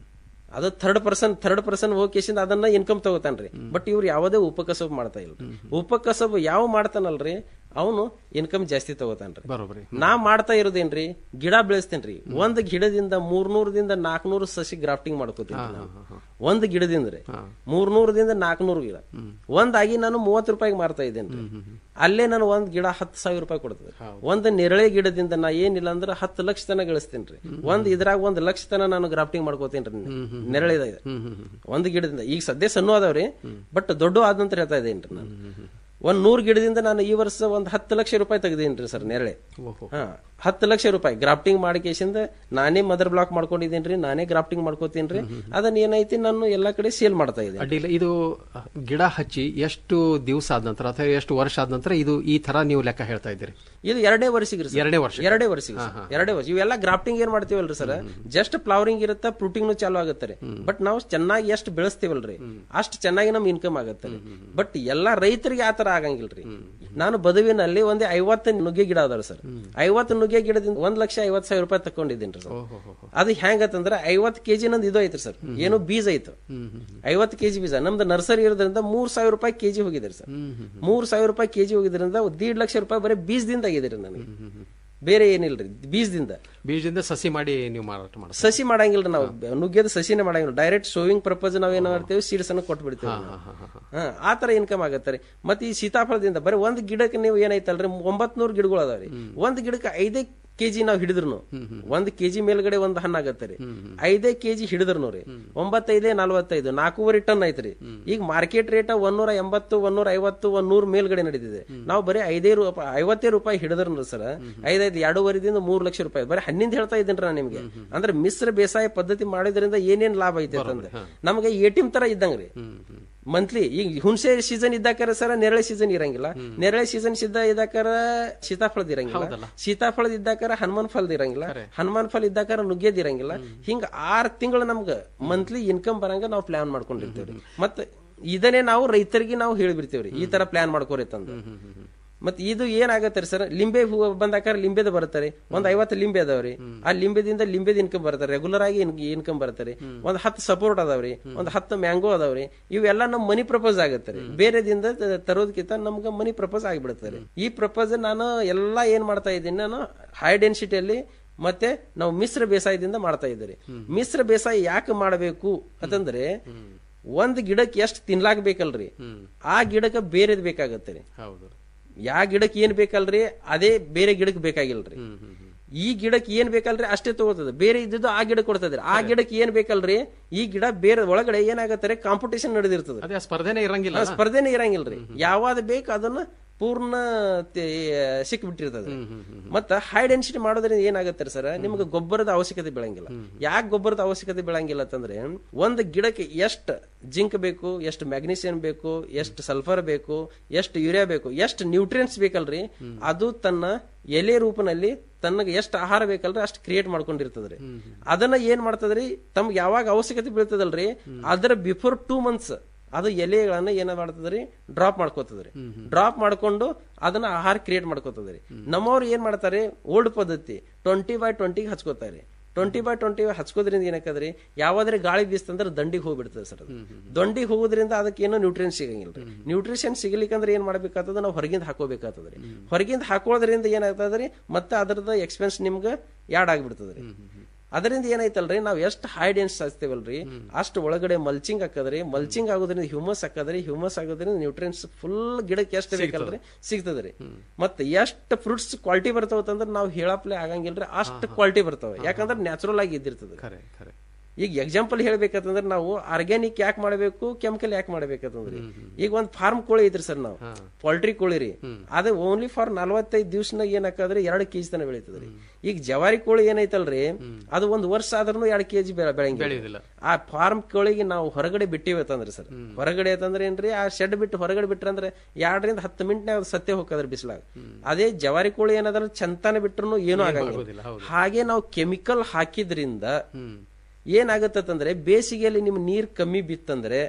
ಅದು ಥರ್ಡ್ ಪರ್ಸನ್ ಥರ್ಡ್ ಪರ್ಸನ್ ಹೋಗಿಸಿಂದ ಅದನ್ನ ಇನ್ಕಮ್ ತಗೋತಾನ್ರಿ ಬಟ್ ಇವ್ರು ಯಾವುದೇ ಉಪಕಸಬ್ ಮಾಡ್ತಾ ಇಲ್ಲ ಉಪಕಸಬ್ ಯಾವ ಮಾಡ್ತಾನಲ್ರಿ ಅವನು ಇನ್ಕಮ್ ಜಾಸ್ತಿ ತಗೋತಾನ್ರಿ ಬರೋಬರಿ ನಾ ಮಾಡ್ತಾ ಇರೋದೇನ್ರಿ ಗಿಡ ಬೆಳೆಸ್ತೇನ್ರಿ ಒಂದ್ ಗಿಡದಿಂದ ಮೂರ್ನೂರದಿಂದ ನಾಲ್ಕನೂರು ಸಸಿ ಗ್ರಾಫ್ಟಿಂಗ್ ಮಾಡ್ಕೋತೀನಿ ನಾನು. ಒಂದ್ ಗಿಡದಿಂದ ರೀ ಮೂರ್ನೂರದಿಂದ ನಾಲ್ಕನೂರು ಗಿಡ ಒಂದಾಗಿ ನಾನು ಮೂವತ್ತು ರೂಪಾಯಿಗೆ ಮಾರ್ತಾ ಇದ್ದೇನೆ ಅಲ್ಲೇ ನಾನು ಒಂದ್ ಗಿಡ ಹತ್ತು ಸಾವಿರ ರೂಪಾಯಿ ಕೊಡ್ತದೆ ಒಂದ್ ನೆರಳೆ ಗಿಡದಿಂದ ನಾ ಏನಿಲ್ಲ ಅಂದ್ರೆ ಹತ್ತು ಲಕ್ಷ ತನ ಗಳಿಸ್ತೇನೆ ರೀ ಒಂದ್ ಇದ್ರಾಗ ಒಂದ್ ಲಕ್ಷ ತನ ನಾನು ಗ್ರಾಫ್ಟಿಂಗ್ ಮಾಡ್ಕೋತೀನಿ ರೀ ನೆರಳಿದ ಒಂದ್ ಗಿಡದಿಂದ ಈಗ ಸದ್ಯ ಸಣ್ಣ ಅದಾವ್ರಿ ಬಟ್ ದೊಡ್ಡ ಆದ ನಂತರ ಹೇಳ್ತಾ ಇದ್ದೇನ್ರಿ ನಾನು ಒಂದ್ ನೂರ್ ಗಿಡದಿಂದ ನಾನು ಈ ವರ್ಷ ಒಂದ್ ಹತ್ತು ಲಕ್ಷ ರೂಪಾಯಿ ತೆಗ್ದೀನ್ರಿ ಸರ್ ನೆರಳೆ ಹಾ ಹತ್ತು ಲಕ್ಷ ರೂಪಾಯಿ ಗ್ರಾಫ್ಟಿಂಗ್ ಮಾಡಿಕೇಶಿಂದ ನಾನೇ ಮದರ್ ಬ್ಲಾಕ್ ಮಾಡ್ಕೊಂಡಿದ್ದೀನಿ ನಾನೇ ಗ್ರಾಫ್ಟಿಂಗ್ ಮಾಡ್ಕೋತೀನಿ ಅದನ್ನ ಏನೈತಿ ನಾನು ಎಲ್ಲಾ ಕಡೆ ಸೇಲ್ ಮಾಡ್ತಾ ಇದ್ದೀನಿ ಅಡ್ಡಿಲ್ಲ ಇದು ಗಿಡ ಹಚ್ಚಿ ಎಷ್ಟು ದಿವಸ ಆದ ನಂತರ ಅಥವಾ ಎಷ್ಟು ವರ್ಷ ಆದ ನಂತರ ಇದು ಈ ತರ ನೀವು ಲೆಕ್ಕ ಹೇಳ್ತಾ ಇದ್ದೀರಿ ಇದು ಎರಡೇ ವರ್ಷಿಗೆ ಎರಡೇ ವರ್ಷ ಎರಡೇ ವರ್ಷಿಗೆ sir. ಎರಡೇ ವರ್ಷ ಇವೆಲ್ಲ ಗ್ರಾಫ್ಟಿಂಗ್ ಏನ್ ಮಾಡ್ತೀವಲ್ರಿ ಸರ್ ಜಸ್ಟ್ ಫ್ಲವರಿಂಗ್ ಇರುತ್ತೆ ಫ್ರೂಟಿಂಗ್ ಚಾಲು ಆಗುತ್ತೆ ರೀ ಬಟ್ ನಾವು ಚೆನ್ನಾಗಿ ಎಷ್ಟು ಬೆಳೆಸ್ತೀವಲ್ರಿ ಅಷ್ಟು ಚೆನ್ನಾಗಿ ನಮ್ ಇನ್ಕಮ್ ಆಗುತ್ತೆ ರೀ ಬಟ್ ಎಲ್ಲಾ ರೈತರಿಗೆ ಆತರ ಆಗಂಗಿಲ್ರಿ ನಾನು ಬದುವಿನಲ್ಲಿ ಒಂದೇ ಐವತ್ತು ನುಗ್ಗೆ ಗಿಡ ಅದಾವ ಸರ್ ಐವತ್ತು ನುಗ್ಗೆ ಗಿಡದಿಂದ ಒಂದ್ ಲಕ್ಷ ಐವತ್ ಸಾವಿರ ರೂಪಾಯಿ ತಕೊಂಡಿದ್ದೀನಿ ಸರ್ ಅದು ಹೆಂಗತ್ತಂದ್ರೆ ಐವತ್ತು ಕೆಜಿ ನಂದು ಇದು ಐತ್ರಿ ಸರ್ ಏನು ಬೀಜ ಐತು ಐವತ್ತು ಕೆಜಿ ಬೀಜ ನಮ್ದು ನರ್ಸರಿ ಇರೋದ್ರಿಂದ ಮೂರ್ ಸಾವಿರ ರೂಪಾಯಿ ಕೆಜಿ ಹೋಗಿದ್ರಿ ಸರ್ ಮೂರ್ ಸಾವಿರ ರೂಪಾಯಿ ಕೆಜಿ ಹೋಗಿದ್ರಿಂದ ದೀಡ್ ಲಕ್ಷ ರೂಪಾಯಿ ಬರೀ ಬೀಜದಿಂದ ಆಗಿದ್ರಿ ನನಗೆ ಬೇರೆ ಏನಿಲ್ರಿ ಬೀಜದಿಂದ ಬೀಜದಿಂದ ಸಸಿ ಮಾಡಿ ನೀವು ಮಾರಾಟ ಮಾಡಿ ಸಸಿ ಮಾಡಂಗಿಲ್ರಿ ನಾವು ನುಗ್ಗೆದ ಸಸಿನೇ ಮಾಡಂಗಿಲ್ಲ ಡೈರೆಕ್ಟ್ ಶೋವಿಂಗ್ ಪರ್ಪಸ್ ನಾವ್ ಏನ್ ಮಾಡ್ತೇವೆ ಸೀಡ್ಸ್ ಅನ್ನು ಕೊಟ್ಬಿಡ್ತೇವೆ ನಾವು. ಹಾ, ಆ ತರ ಇನ್ಕಮ್ ಆಗತ್ತೆ ರೀ ಮತ್ತೆ ಈ ಸೀತಾಫಲದಿಂದ ಬರೀ ಒಂದ್ ಗಿಡಕ್ಕೆ ನೀವು ಏನೈತಲ್ರಿ ಒಂಬತ್ ನೂರು ಗಿಡಗಳು ಅದಾವ್ರಿ ಒಂದ್ ಗಿಡಕ್ಕೆ ಐದೇ ಕೆಜಿ ನಾವ್ ಹಿಡಿದ್ರು ಒಂದ್ ಕೆಜಿ ಮೇಲ್ಗಡೆ ಒಂದ್ ಹಣ್ಣು ಆಗತ್ತೆ ರೀ ಐದೇ ಕೆಜಿ ಹಿಡಿದ್ರು ರೀ ಒಂಬತ್ತೈದೇ ನಲ್ವತ್ತೈದು ನಾಲ್ಕೂವರೆ ಟನ್ ಐತ್ರಿ ಈಗ ಮಾರ್ಕೆಟ್ ರೇಟ್ ಒಂದೂರ ಎಂಬತ್ತು ಒಂದೂರ ಐವತ್ತು ಒಂದ್ ನೂರ್ ಮೇಲ್ಗಡೆ ನಡೀತಿದೆ ನಾವು ಬರೀ ಐದೇ ರೂಪಾಯಿ ಐವತ್ತೇ ರೂಪಾಯಿ ಹಿಡಿದ್ರು ಸರ್ ಐದೈದು ಎರಡೂವರೆದಿಂದ ಮೂರ್ ಲಕ್ಷ ರೂಪಾಯಿ ಬರೀ ಹಣ್ಣಿಂದ ಹೇಳ್ತಾ ಇದ್ದೀನಿ ನಾನು ನಿಮ್ಗೆ ಅಂದ್ರೆ ಮಿಶ್ರ ಬೇಸಾಯ ಪದ್ಧತಿ ಮಾಡೋದ್ರಿಂದ ಏನೇನ್ ಲಾಭ ಐತೆ ಅಂತಂದ್ರೆ ನಮಗೆ ಎಟಿಎಂ ತರ ಇದ್ದಂಗ್ರಿ ಮಂತ್ಲಿ ಈಗ ಹುಣಸೆ ಸೀಸನ್ ಇದ್ದಾಕಾರ ಸರ ನೆರಳೆ ಸೀಸನ್ ಇರಂಗಿಲ್ಲ ನೆರಳೆ ಸೀಸನ್ ಸಿದ್ಧ ಇದ್ದಾಕಾರ ಸೀತಾಫಳದ ಇರಂಗಿಲ್ಲ ಸೀತಾಫಳದ ಇದ್ದಾಕಾರ ಹನುಮಾನ್ ಫಲದ ಇರಂಗಿಲ್ಲ ಹನುಮಾನ್ ಫಲ ಇದ್ದಾಕಾರ ನುಗ್ಗೆದ್ ಇರಂಗಿಲ್ಲ ಹಿಂಗ ಆರ್ ತಿಂಗಳು ನಮ್ಗ ಮಂತ್ಲಿ ಇನ್ಕಮ್ ಬರಂಗ ನಾವು ಪ್ಲಾನ್ ಮಾಡ್ಕೊಂಡಿರ್ತೇವ್ರಿ ಮತ್ತೆ ಇದನ್ನೇ ನಾವು ರೈತರಿಗೆ ನಾವು ಹೇಳ್ಬಿಡ್ತೇವ್ರಿ ಈ ತರ ಪ್ಲಾನ್ ಮಾಡ್ಕೋರಿ ತಂದು ಮತ್ ಇದು ಏನಾಗತ್ತೆ ಸರ್ ಲಿಂಬೆ ಹೂ ಬಂದಾಕಾರ ಲಿಂಬೆದ ಬರ್ತಾರೆ ಒಂದ್ ಐವತ್ತು ಲಿಂಬೆ ಅದಾವ್ರಿ ಆ ಲಿಂಬೆದಿಂದ ಲಿಂಬೆದ ಇನ್ಕಮ್ ಬರ್ತಾರೆ ರೆಗ್ಯುಲರ್ ಆಗಿ ಇನ್ಕಮ್ ಬರ್ತಾರೆ ಒಂದ್ ಹತ್ತು ಸಪೋರ್ಟ್ ಅದಾವ್ರಿ ಒಂದ್ ಹತ್ತು ಮ್ಯಾಂಗೋ ಅದಾವ್ರಿ ಇವೆಲ್ಲ ನಮ್ ಮನಿ ಪ್ರಪೋಸ್ ಆಗತ್ತೆ ಬೇರೆದಿಂದ ತ- ತರೋದಕ್ಕಿಂತ ನಮ್ಗ ಮನಿ ಪ್ರಪೋಸ್ ಆಗಿಬಿಡುತ್ತಾರೆ ಈ ಪ್ರಪೋಸ್ ನಾನು ಎಲ್ಲಾ ಏನ್ ಮಾಡ್ತಾ ಇದ್ದೀನಿ ನಾನು ಹೈ ಡೆನ್ಸಿಟಿಯಲ್ಲಿ ಮತ್ತೆ ನಾವು ಮಿಶ್ರ ಬೇಸಾಯದಿಂದ ಮಾಡ್ತಾ ಇದ್ದೀರಿ ಮಿಶ್ರ ಬೇಸಾಯ ಯಾಕೆ ಮಾಡಬೇಕು ಅಂತಂದ್ರೆ ಒಂದ್ ಗಿಡಕ್ಕೆ ಎಷ್ಟು ತಿನ್ಲಾಕ್ ಬೇಕಲ್ರಿ ಆ ಗಿಡಕ್ಕೆ ಬೇರೆದ್ ಬೇಕಾಗತ್ತೆ ರೀ ಹೌದು ಯಾ ಗಿಡಕ್ಕೆ ಏನ್ ಬೇಕಲ್ರಿ ಅದೇ ಬೇರೆ ಗಿಡಕ್ಕೆ ಬೇಕಾಗಿಲ್ರಿ ಈ ಗಿಡಕ್ಕೆ ಏನ್ ಬೇಕಲ್ರಿ ಅಷ್ಟೇ ತಗೋತದ ಬೇರೆ ಇದ್ದಿದ್ದು ಆ ಗಿಡ ಕೊಡ್ತದ್ರಿ ಆ ಗಿಡಕ್ಕೆ ಏನ್ ಬೇಕಲ್ರಿ ಈ ಗಿಡ ಬೇರೆ ಒಳಗಡೆ ಏನಾಗತ್ತಾರೆ ಕಾಂಪಿಟೇಷನ್ ನಡೆದಿರ್ತದ ಅದೇ ಸ್ಪರ್ಧೆನೇ ಇರಂಗಿಲ್ಲ ಆ, ಸ್ಪರ್ಧೆನೇ ಇರಂಗಿಲ್ರಿ ಯಾವ್ದು ಬೇಕು ಅದನ್ನ ಪೂರ್ಣ ಸಿಕ್ಬಿಟ್ಟಿರ್ತದೆ ಮತ್ತ ಹೈ ಡೆನ್ಸಿಟಿ ಮಾಡೋದ್ರಿಂದ ಏನಾಗತ್ತೆ ಸರ್ ನಿಮ್ಗೆ ಗೊಬ್ಬರದ ಅವಶ್ಯಕತೆ ಬೀಳಂಗಿಲ್ಲ ಯಾಕೆ ಗೊಬ್ಬರದ ಅವಶ್ಯಕತೆ ಬೀಳಂಗಿಲ್ಲ ಅಂತಂದ್ರೆ ಒಂದು ಗಿಡಕ್ಕೆ ಎಷ್ಟು ಜಿಂಕ್ ಬೇಕು ಎಷ್ಟು ಮ್ಯಾಗ್ನೀಸಿಯಂ ಬೇಕು ಎಷ್ಟು ಸಲ್ಫರ್ ಬೇಕು ಎಷ್ಟು ಯೂರಿಯಾ ಬೇಕು ಎಷ್ಟು ನ್ಯೂಟ್ರಿಯೆಂಟ್ಸ್ ಬೇಕಲ್ರಿ ಅದು ತನ್ನ ಎಲೆ ರೂಪನಲ್ಲಿ ತನಗೆ ಎಷ್ಟು ಆಹಾರ ಬೇಕಲ್ರಿ ಅಷ್ಟು ಕ್ರಿಯೇಟ್ ಮಾಡ್ಕೊಂಡಿರ್ತದ್ರಿ ಅದನ್ನ ಏನ್ ಮಾಡ್ತದ್ರಿ ತಮ್ಗೆ ಯಾವಾಗ ಅವಶ್ಯಕತೆ ಬೀಳ್ತದಲ್ರಿ ಅದರ ಬಿಫೋರ್ ಟೂ ಮಂತ್ಸ್ ಅದು ಎಲೆಗಳನ್ನ ಏನ ಮಾಡ್ತದ್ರಿ ಡ್ರಾಪ್ ಮಾಡ್ಕೋತದ್ರಿ ಡ್ರಾಪ್ ಮಾಡ್ಕೊಂಡು ಅದನ್ನ ಆಹಾರ ಕ್ರಿಯೇಟ್ ಮಾಡ್ಕೋತದ್ರಿ ನಮ್ಮವ್ರು ಏನ್ ಮಾಡ್ತಾರೆ ಓಲ್ಡ್ ಪದ್ಧತಿ ಟ್ವೆಂಟಿ ಬೈ ಟ್ವೆಂಟಿಗೆ ಹಚ್ಕೋತಾರೆ ಟ್ವೆಂಟಿ ಬೈ ಟ್ವೆಂಟಿ ಹಚ್ಕೋದ್ರಿಂದ ಏನಾಕದ್ರಿ ಯಾವಾದ್ರೆ ಗಾಳಿ ಬೀಸ್ತಂದ್ರೆ ದಂಡಿಗೆ ಹೋಗ್ಬಿಡ್ತದೆ ಸರ್ ಅದು ದಂಡಿಗೆ ಹೋಗೋದ್ರಿಂದ ಅದಕ್ಕೆ ಏನೋ ನ್ಯೂಟ್ರಿಯನ್ ಸಿಗಂಗಿಲ್ಲ ನ್ಯೂಟ್ರಿಷನ್ ಸಿಗ್ಲಿಕ್ಕಂದ್ರೆ ಏನ್ ಮಾಡ್ಬೇಕಾಗ್ತದ ನಾವು ಹೊರಗಿಂದ ಹಾಕೋಬೇಕಾಗ್ತದ್ರಿ ಹೊರಗಿಂದ ಹಾಕೋದ್ರಿಂದ ಏನಾಗ್ತದ್ರಿ ಮತ್ತೆ ಅದರದ ಎಕ್ಸ್ಪೆನ್ಸ್ ನಿಮ್ಗೆ ಯಾಡ್ ಆಗ್ಬಿಡ್ತದ್ರಿ ಅದರಿಂದ ಏನಾಯ್ತಲ್ರಿ ನಾವ್ ಎಷ್ಟು ಹೈ ಡೆನ್ಸ್ ಹಚ್ತೇವಲ್ರಿ ಅಷ್ಟು ಒಳಗಡೆ ಮಲ್ಚಿಂಗ್ ಹಾಕದ್ರಿ ಮಲ್ಚಿಂಗ್ ಆಗೋದ್ರಿಂದ ಹ್ಯೂಮಸ್ ಹಾಕದ್ರಿ ಹ್ಯೂಮಸ್ ಆಗೋದ್ರಿಂದ ನ್ಯೂಟ್ರಿಯನ್ಸ್ ಫುಲ್ ಗಿಡಕ್ಕೆ ಎಷ್ಟು ಬೇಕಲ್ರಿ ಸಿಗ್ತದ್ರಿ ಮತ್ತೆ ಎಷ್ಟು ಫ್ರೂಟ್ಸ್ ಕ್ವಾಲಿಟಿ ಬರ್ತಾವಂತಂದ್ರೆ ನಾವು ಹೇಳಪ್ಲೆ ಆಗಂಗಿಲ್ರಿ ಅಷ್ಟು ಕ್ವಾಲಿಟಿ ಬರ್ತಾವ ಯಾಕಂದ್ರೆ ನ್ಯಾಚುರಲ್ ಆಗಿ ಇದ್ದಿರ್ತದೆ ಖರೆ ಖರೆ ಈಗ ಎಕ್ಸಾಂಪಲ್ ಹೇಳ್ಬೇಕಂತಂದ್ರೆ ನಾವು ಆರ್ಗ್ಯಾನಿಕ್ ಯಾಕೆ ಮಾಡಬೇಕು ಕೆಮಿಕಲ್ ಯಾಕೆ ಮಾಡ್ಬೇಕಂತಂದ್ರಿ ಈಗ ಒಂದ್ ಫಾರ್ಮ್ ಕೋಳಿ ಐತ್ರಿ ಸರ್ ನಾವು ಪೋಲ್ಟ್ರಿ ಕೋಳಿ ರೀ ಅದು ಓನ್ಲಿ ಫಾರ್ ನಲ್ವತ್ತೈದು ದಿವ್ಸನಾಗ ಏನ್ ಹಾಕದ್ರಿ ಎರಡು ಕೆಜಿ ತನ ಬೆಳೀತದ್ರಿ ಈಗ ಜವಾರಿ ಕೋಳಿ ಏನೈತಲ್ರಿ ಅದು ಒಂದ್ ವರ್ಷ ಆದ್ರೂ ಎರಡು ಕೆಜಿ ಬೆಳಂಗಿಲ್ಲ ಆ ಫಾರ್ಮ್ ಕೋಳಿಗೆ ನಾವು ಹೊರಗಡೆ ಬಿಟ್ಟಿವಿ ಅಂತಂದ್ರಿ ಸರ್ ಹೊರಗಡೆ ಅಂತಂದ್ರೆ ಏನ್ರಿ ಆ ಶೆಡ್ ಬಿಟ್ಟು ಹೊರಗಡೆ ಬಿಟ್ರೆ ಅಂದ್ರೆ ಎರಡರಿಂದ ಹತ್ತು ಮಿನಿಟ್ನಾಗ ಅದು ಸತ್ಯ ಹೋಗ್ತದ್ರಿ ಬಿಸಿಲಾಗ ಅದೇ ಜವಾರಿ ಕೋಳಿ ಏನಾದ್ರ ಚಂತಾನೆ ಬಿಟ್ರು ಏನೂ ಆಗಂಗಿಲ್ಲ ಹಾಗೆ ನಾವು ಕೆಮಿಕಲ್ ಹಾಕಿದ್ರಿಂದ ಏನಾಗತ್ತಂದ್ರೆ ಬೇಸಿಗೆಯಲ್ಲಿ ನಿಮ್ ನೀರ್ ಕಮ್ಮಿ ಬಿತ್ತಂದ್ರೆ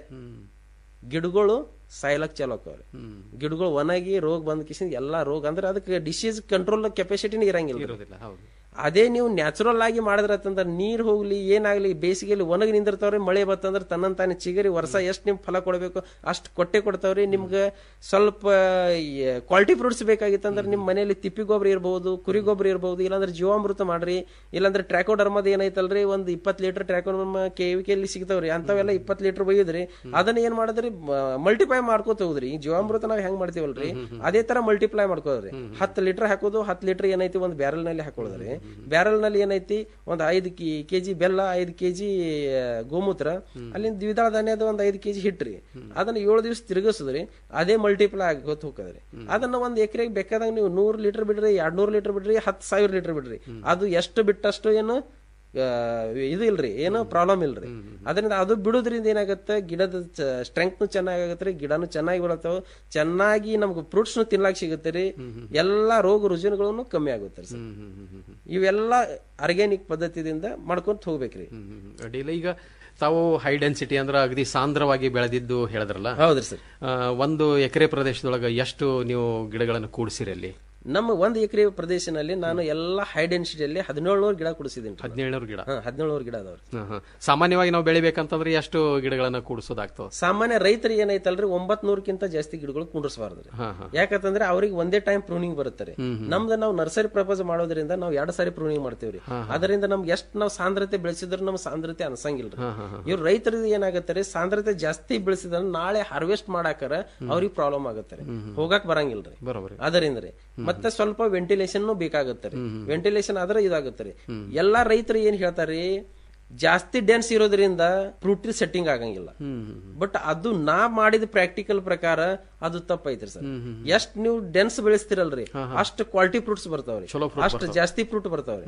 ಗಿಡಗಳು ಸಾಯ್ಲಕ್ ಚಾಲು ಆಕವ್ರಿ ಗಿಡಗಳು ಒಣಗಿ ರೋಗ ಬಂದ ಕಿಸಿಂದ ಎಲ್ಲಾ ರೋಗ ಅಂದ್ರೆ ಅದಕ್ಕೆ ಡಿಸೀಸ್ ಕಂಟ್ರೋಲ್ ಕೆಪಾಸಿಟಿನ ಇರಂಗಿಲ್ಲ ಇರೋದಿಲ್ಲ ಹೌದು ಅದೇ ನೀವು ನ್ಯಾಚುರಲ್ ಆಗಿ ಮಾಡಿದ್ರ ಅಂತಂದ್ರೆ ನೀರ್ ಹೋಗ್ಲಿ ಏನಾಗ್ಲಿ ಬೇಸಿಗೆಯಲ್ಲಿ ಒಣಗಿ ನಿಂದಿರ್ತಾವ್ರಿ ಮಳೆ ಬತ್ತಂದ್ರೆ ತನ್ನಂತಾನೆ ಚಿಗರಿ ವರ್ಷ ಎಷ್ಟ್ ನಿಮ್ ಫಲ ಕೊಡಬೇಕು ಅಷ್ಟ್ ಕೊಟ್ಟೆ ಕೊಡ್ತಾವ್ರಿ ನಿಮ್ಗೆ ಸ್ವಲ್ಪ ಕ್ವಾಲಿಟಿ ಫ್ರೂಟ್ಸ್ ಬೇಕಾಗಿತ್ತಂದ್ರೆ ನಿಮ್ ಮನೆಯಲ್ಲಿ ತಿಪ್ಪಿ ಗೊಬ್ಬರ ಇರಬಹುದು ಕುರಿ ಗೊಬ್ಬರ ಇರಬಹುದು ಇಲ್ಲಾಂದ್ರೆ ಜೀವಾಮೃತ ಮಾಡ್ರಿ ಇಲ್ಲಾಂದ್ರೆ ಟ್ರ್ಯಾಕೋಡರ್ಮದ ಏನೈತಲ್ರಿ ಒಂದ್ ಇಪ್ಪತ್ ಲೀಟರ್ ಟ್ರ್ಯಾಕೋಡರ್ಮ ಕೆವಿಕೆಯಲ್ಲಿ ಸಿಗ್ತಾವ್ರಿ ಅಂತವೆಲ್ಲ ಇಪ್ಪತ್ ಲೀಟರ್ ಒಯ್ಯುದ್ರಿ ಅದನ್ನ ಏನ್ ಮಾಡಿದ್ರಿ ಮಲ್ಟಿಪ್ಲೈ ಮಾಡ್ಕೋತ ಹೋದ್ರಿ ಈ ಜೀವಾಮೃತ ನಾವ್ ಹೆಂಗ್ ಮಾಡ್ತೀವಲ್ರಿ ಅದೇ ತರ ಮಲ್ಟಿಪ್ಲೈ ಮಾಡ್ಕೋದ್ರಿ ಹತ್ತು ಲೀಟರ್ ಹಾಕೋದು ಹತ್ತು ಲೀಟರ್ ಏನೈತಿ ಒಂದ್ ಬ್ಯಾರಲ್ ನಲ್ಲಿ ಹಾಕೊಳ್ಳೋದ್ರಿ ಬ್ಯಾರಲ್ ನಲ್ಲಿ ಏನೈತಿ ಒಂದ್ ಐದು ಕೆಜಿ ಬೆಲ್ಲ ಐದು ಕೆಜಿ ಗೋಮೂತ್ರ ಅಲ್ಲಿಂದ ದ್ವಿದಳ ಧಾನ್ಯದ ಒಂದ್ ಐದು ಕೆಜಿ ಹಿಟ್ರಿ ಅದನ್ನ ಏಳು ದಿವಸ ತಿರುಗಿಸಿದ್ರಿ ಅದೇ ಮಲ್ಟಿಪ್ಲೈ ಆಗೋತ್ ಹೋಗದ್ರಿ ಅದನ್ನ ಒಂದ್ ಎಕರೆಗೆ ಬೇಕಾದಂಗ ನೀವು ನೂರ್ ಲೀಟರ್ ಬಿಡ್ರಿ ಎರಡ್ ನೂರ್ ಲೀಟರ್ ಬಿಡ್ರಿ ಹತ್ತು ಸಾವಿರ ಲೀಟರ್ ಬಿಡ್ರಿ ಅದು ಎಷ್ಟು ಬಿಟ್ಟಷ್ಟು ಏನು ಆ, ಇದು ಇಲ್ರಿ ಏನೋ ಪ್ರಾಬ್ಲಮ್ ಇಲ್ರಿ ಅದರಿಂದ ಅದು ಬಿಡೋದ್ರಿಂದ ಏನಾಗುತ್ತೆ ಗಿಡದ ಸ್ಟ್ರೆಂತ್ ಚೆನ್ನಾಗತ್ತೆ ಗಿಡನು ಚೆನ್ನಾಗಿ ಬರತ್ತಾವ ಚೆನ್ನಾಗಿ ನಮ್ಗೆ ಫ್ರೂಟ್ಸ್ ತಿನ್ಲಾಕ್ ಸಿಗುತ್ತೆ ರೀ ಎಲ್ಲಾ ರೋಗ ರುಜಿನಗಳನ್ನು ಕಮ್ಮಿ ಆಗುತ್ತೆ ಸರ್ ಇವೆಲ್ಲ ಆರ್ಗ್ಯಾನಿಕ್ ಪದ್ಧತಿಯಿಂದ ಮಾಡ್ಕೊಂತ ಹೋಗ್ಬೇಕ್ರಿ ಅಡ್ಡಿಲ್ಲ ಈಗ ತಾವು ಹೈ ಡೆನ್ಸಿಟಿ ಅಂದ್ರೆ ಅಗದಿ ಸಾಂದ್ರವಾಗಿ ಬೆಳೆದಿದ್ದು ಹೇಳಿದ್ರಲ್ಲ ಹೌದ್ರಿ ಸರ್ ಆ, ಒಂದು ಎಕರೆ ಪ್ರದೇಶದೊಳಗ ಎಷ್ಟು ನೀವು ಗಿಡಗಳನ್ನು ಕೂಡಿಸಿರಿ ಅಲ್ಲಿ ನಮ್ಮ ಒಂದ್ ಎಕರೆ ಪ್ರದೇಶನಲ್ಲಿ ನಾನು ಎಲ್ಲಾ ಹೈ ಡೆನ್ಸಿಟಿಯಲ್ಲಿ ಹದಿನೇಳ್ನೂರು ಗಿಡ ಕುಡಿಸಿದ್ದೀನಿ ಹದಿನೇಳನೂರು ಗಿಡ ಹದಿನೇಳ್ನೂರು ಗಿಡ ಅದಾವ್ರಿ ಹ, ಹ. ಸಾಮಾನ್ಯವಾಗಿ ನಾವು ಬೆಳಿಬೇಕಂತಂದ್ರೆ ಎಷ್ಟು ಗಿಡಗಳನ್ನ ಕೂಡಿಸೋದಾಗ್ತವ ಸಾಮಾನ್ಯ ರೈತರಿಗೆ ಏನೈತಲ್ರಿ ಒಂಬತ್ ನೂರಕ್ಕಿಂತ ಜಾಸ್ತಿ ಗಿಡಗಳು ಕುಂಡ್ರಸಬಾರ್ದ್ರಿ ಯಾಕಂತಂದ್ರೆ ಅವ್ರಿಗೆ ಒಂದೇ ಟೈಮ್ ಪ್ರೂನಿಂಗ್ ಬರುತ್ತೆ ನಮ್ದು ನಾವು ನರ್ಸರಿ ಪ್ರಪೋಸ್ ಮಾಡೋದ್ರಿಂದ ನಾವು ಎರಡ್ ಸಾರಿ ಪ್ರೂನಿಂಗ್ ಮಾಡ್ತೇವ್ರಿ ಅದರಿಂದ ನಮ್ಗೆ ಎಷ್ಟು ನಾವು ಸಾಂದ್ರತೆ ಬೆಳೆಸಿದ್ರೆ ನಮ್ ಸಾಂದ್ರತೆ ಅನ್ಸಂಗಿಲ್ರಿ ಇವ್ರ ರೈತರಿಗೆ ಏನಾಗತ್ತೆ ಸಾಂದ್ರತೆ ಜಾಸ್ತಿ ಬೆಳೆಸಿದ್ರೆ ನಾಳೆ ಹಾರ್ವೆಸ್ಟ್ ಮಾಡಾಕರ ಅವ್ರಿಗೆ ಪ್ರಾಬ್ಲಮ್ ಆಗತ್ತೆ ಹೋಗಕ್ ಬರಂಗಿಲ್ರಿ ಬರೋಬರಿ ಅದರಿಂದ ರೀ ಮತ್ತ ಮತ್ತೆ ಸ್ವಲ್ಪ ವೆಂಟಿಲೇಷನ್ ಬೇಕಾಗುತ್ತೆ ರೀ ವೆಂಟಿಲೇಷನ್ ಆದ್ರೆ ಇದಾಗುತ್ತೆ ರೀ ಎಲ್ಲಾ ರೈತರು ಏನ್ ಹೇಳ್ತಾರ್ರಿ ಜಾಸ್ತಿ ಡೆನ್ಸ್ ಇರೋದ್ರಿಂದ ಫ್ರೂಟಿ ಸೆಟ್ಟಿಂಗ್ ಆಗಂಗಿಲ್ಲ ಬಟ್ ಅದು ನಾ ಮಾಡಿದ ಪ್ರಾಕ್ಟಿಕಲ್ ಪ್ರಕಾರ ಅದು ತಪ್ಪೈತ್ರಿ ಸರ್ ಎಷ್ಟ್ ನೀವು ಡೆನ್ಸ್ ಬೆಳೆಸ್ತಿರಲ್ರಿ ಅಷ್ಟು ಕ್ವಾಲಿಟಿ ಫ್ರೂಟ್ಸ್ ಬರ್ತಾವ್ರಿ ಅಷ್ಟು ಜಾಸ್ತಿ ಫ್ರೂಟ್ ಬರ್ತಾವ್ರಿ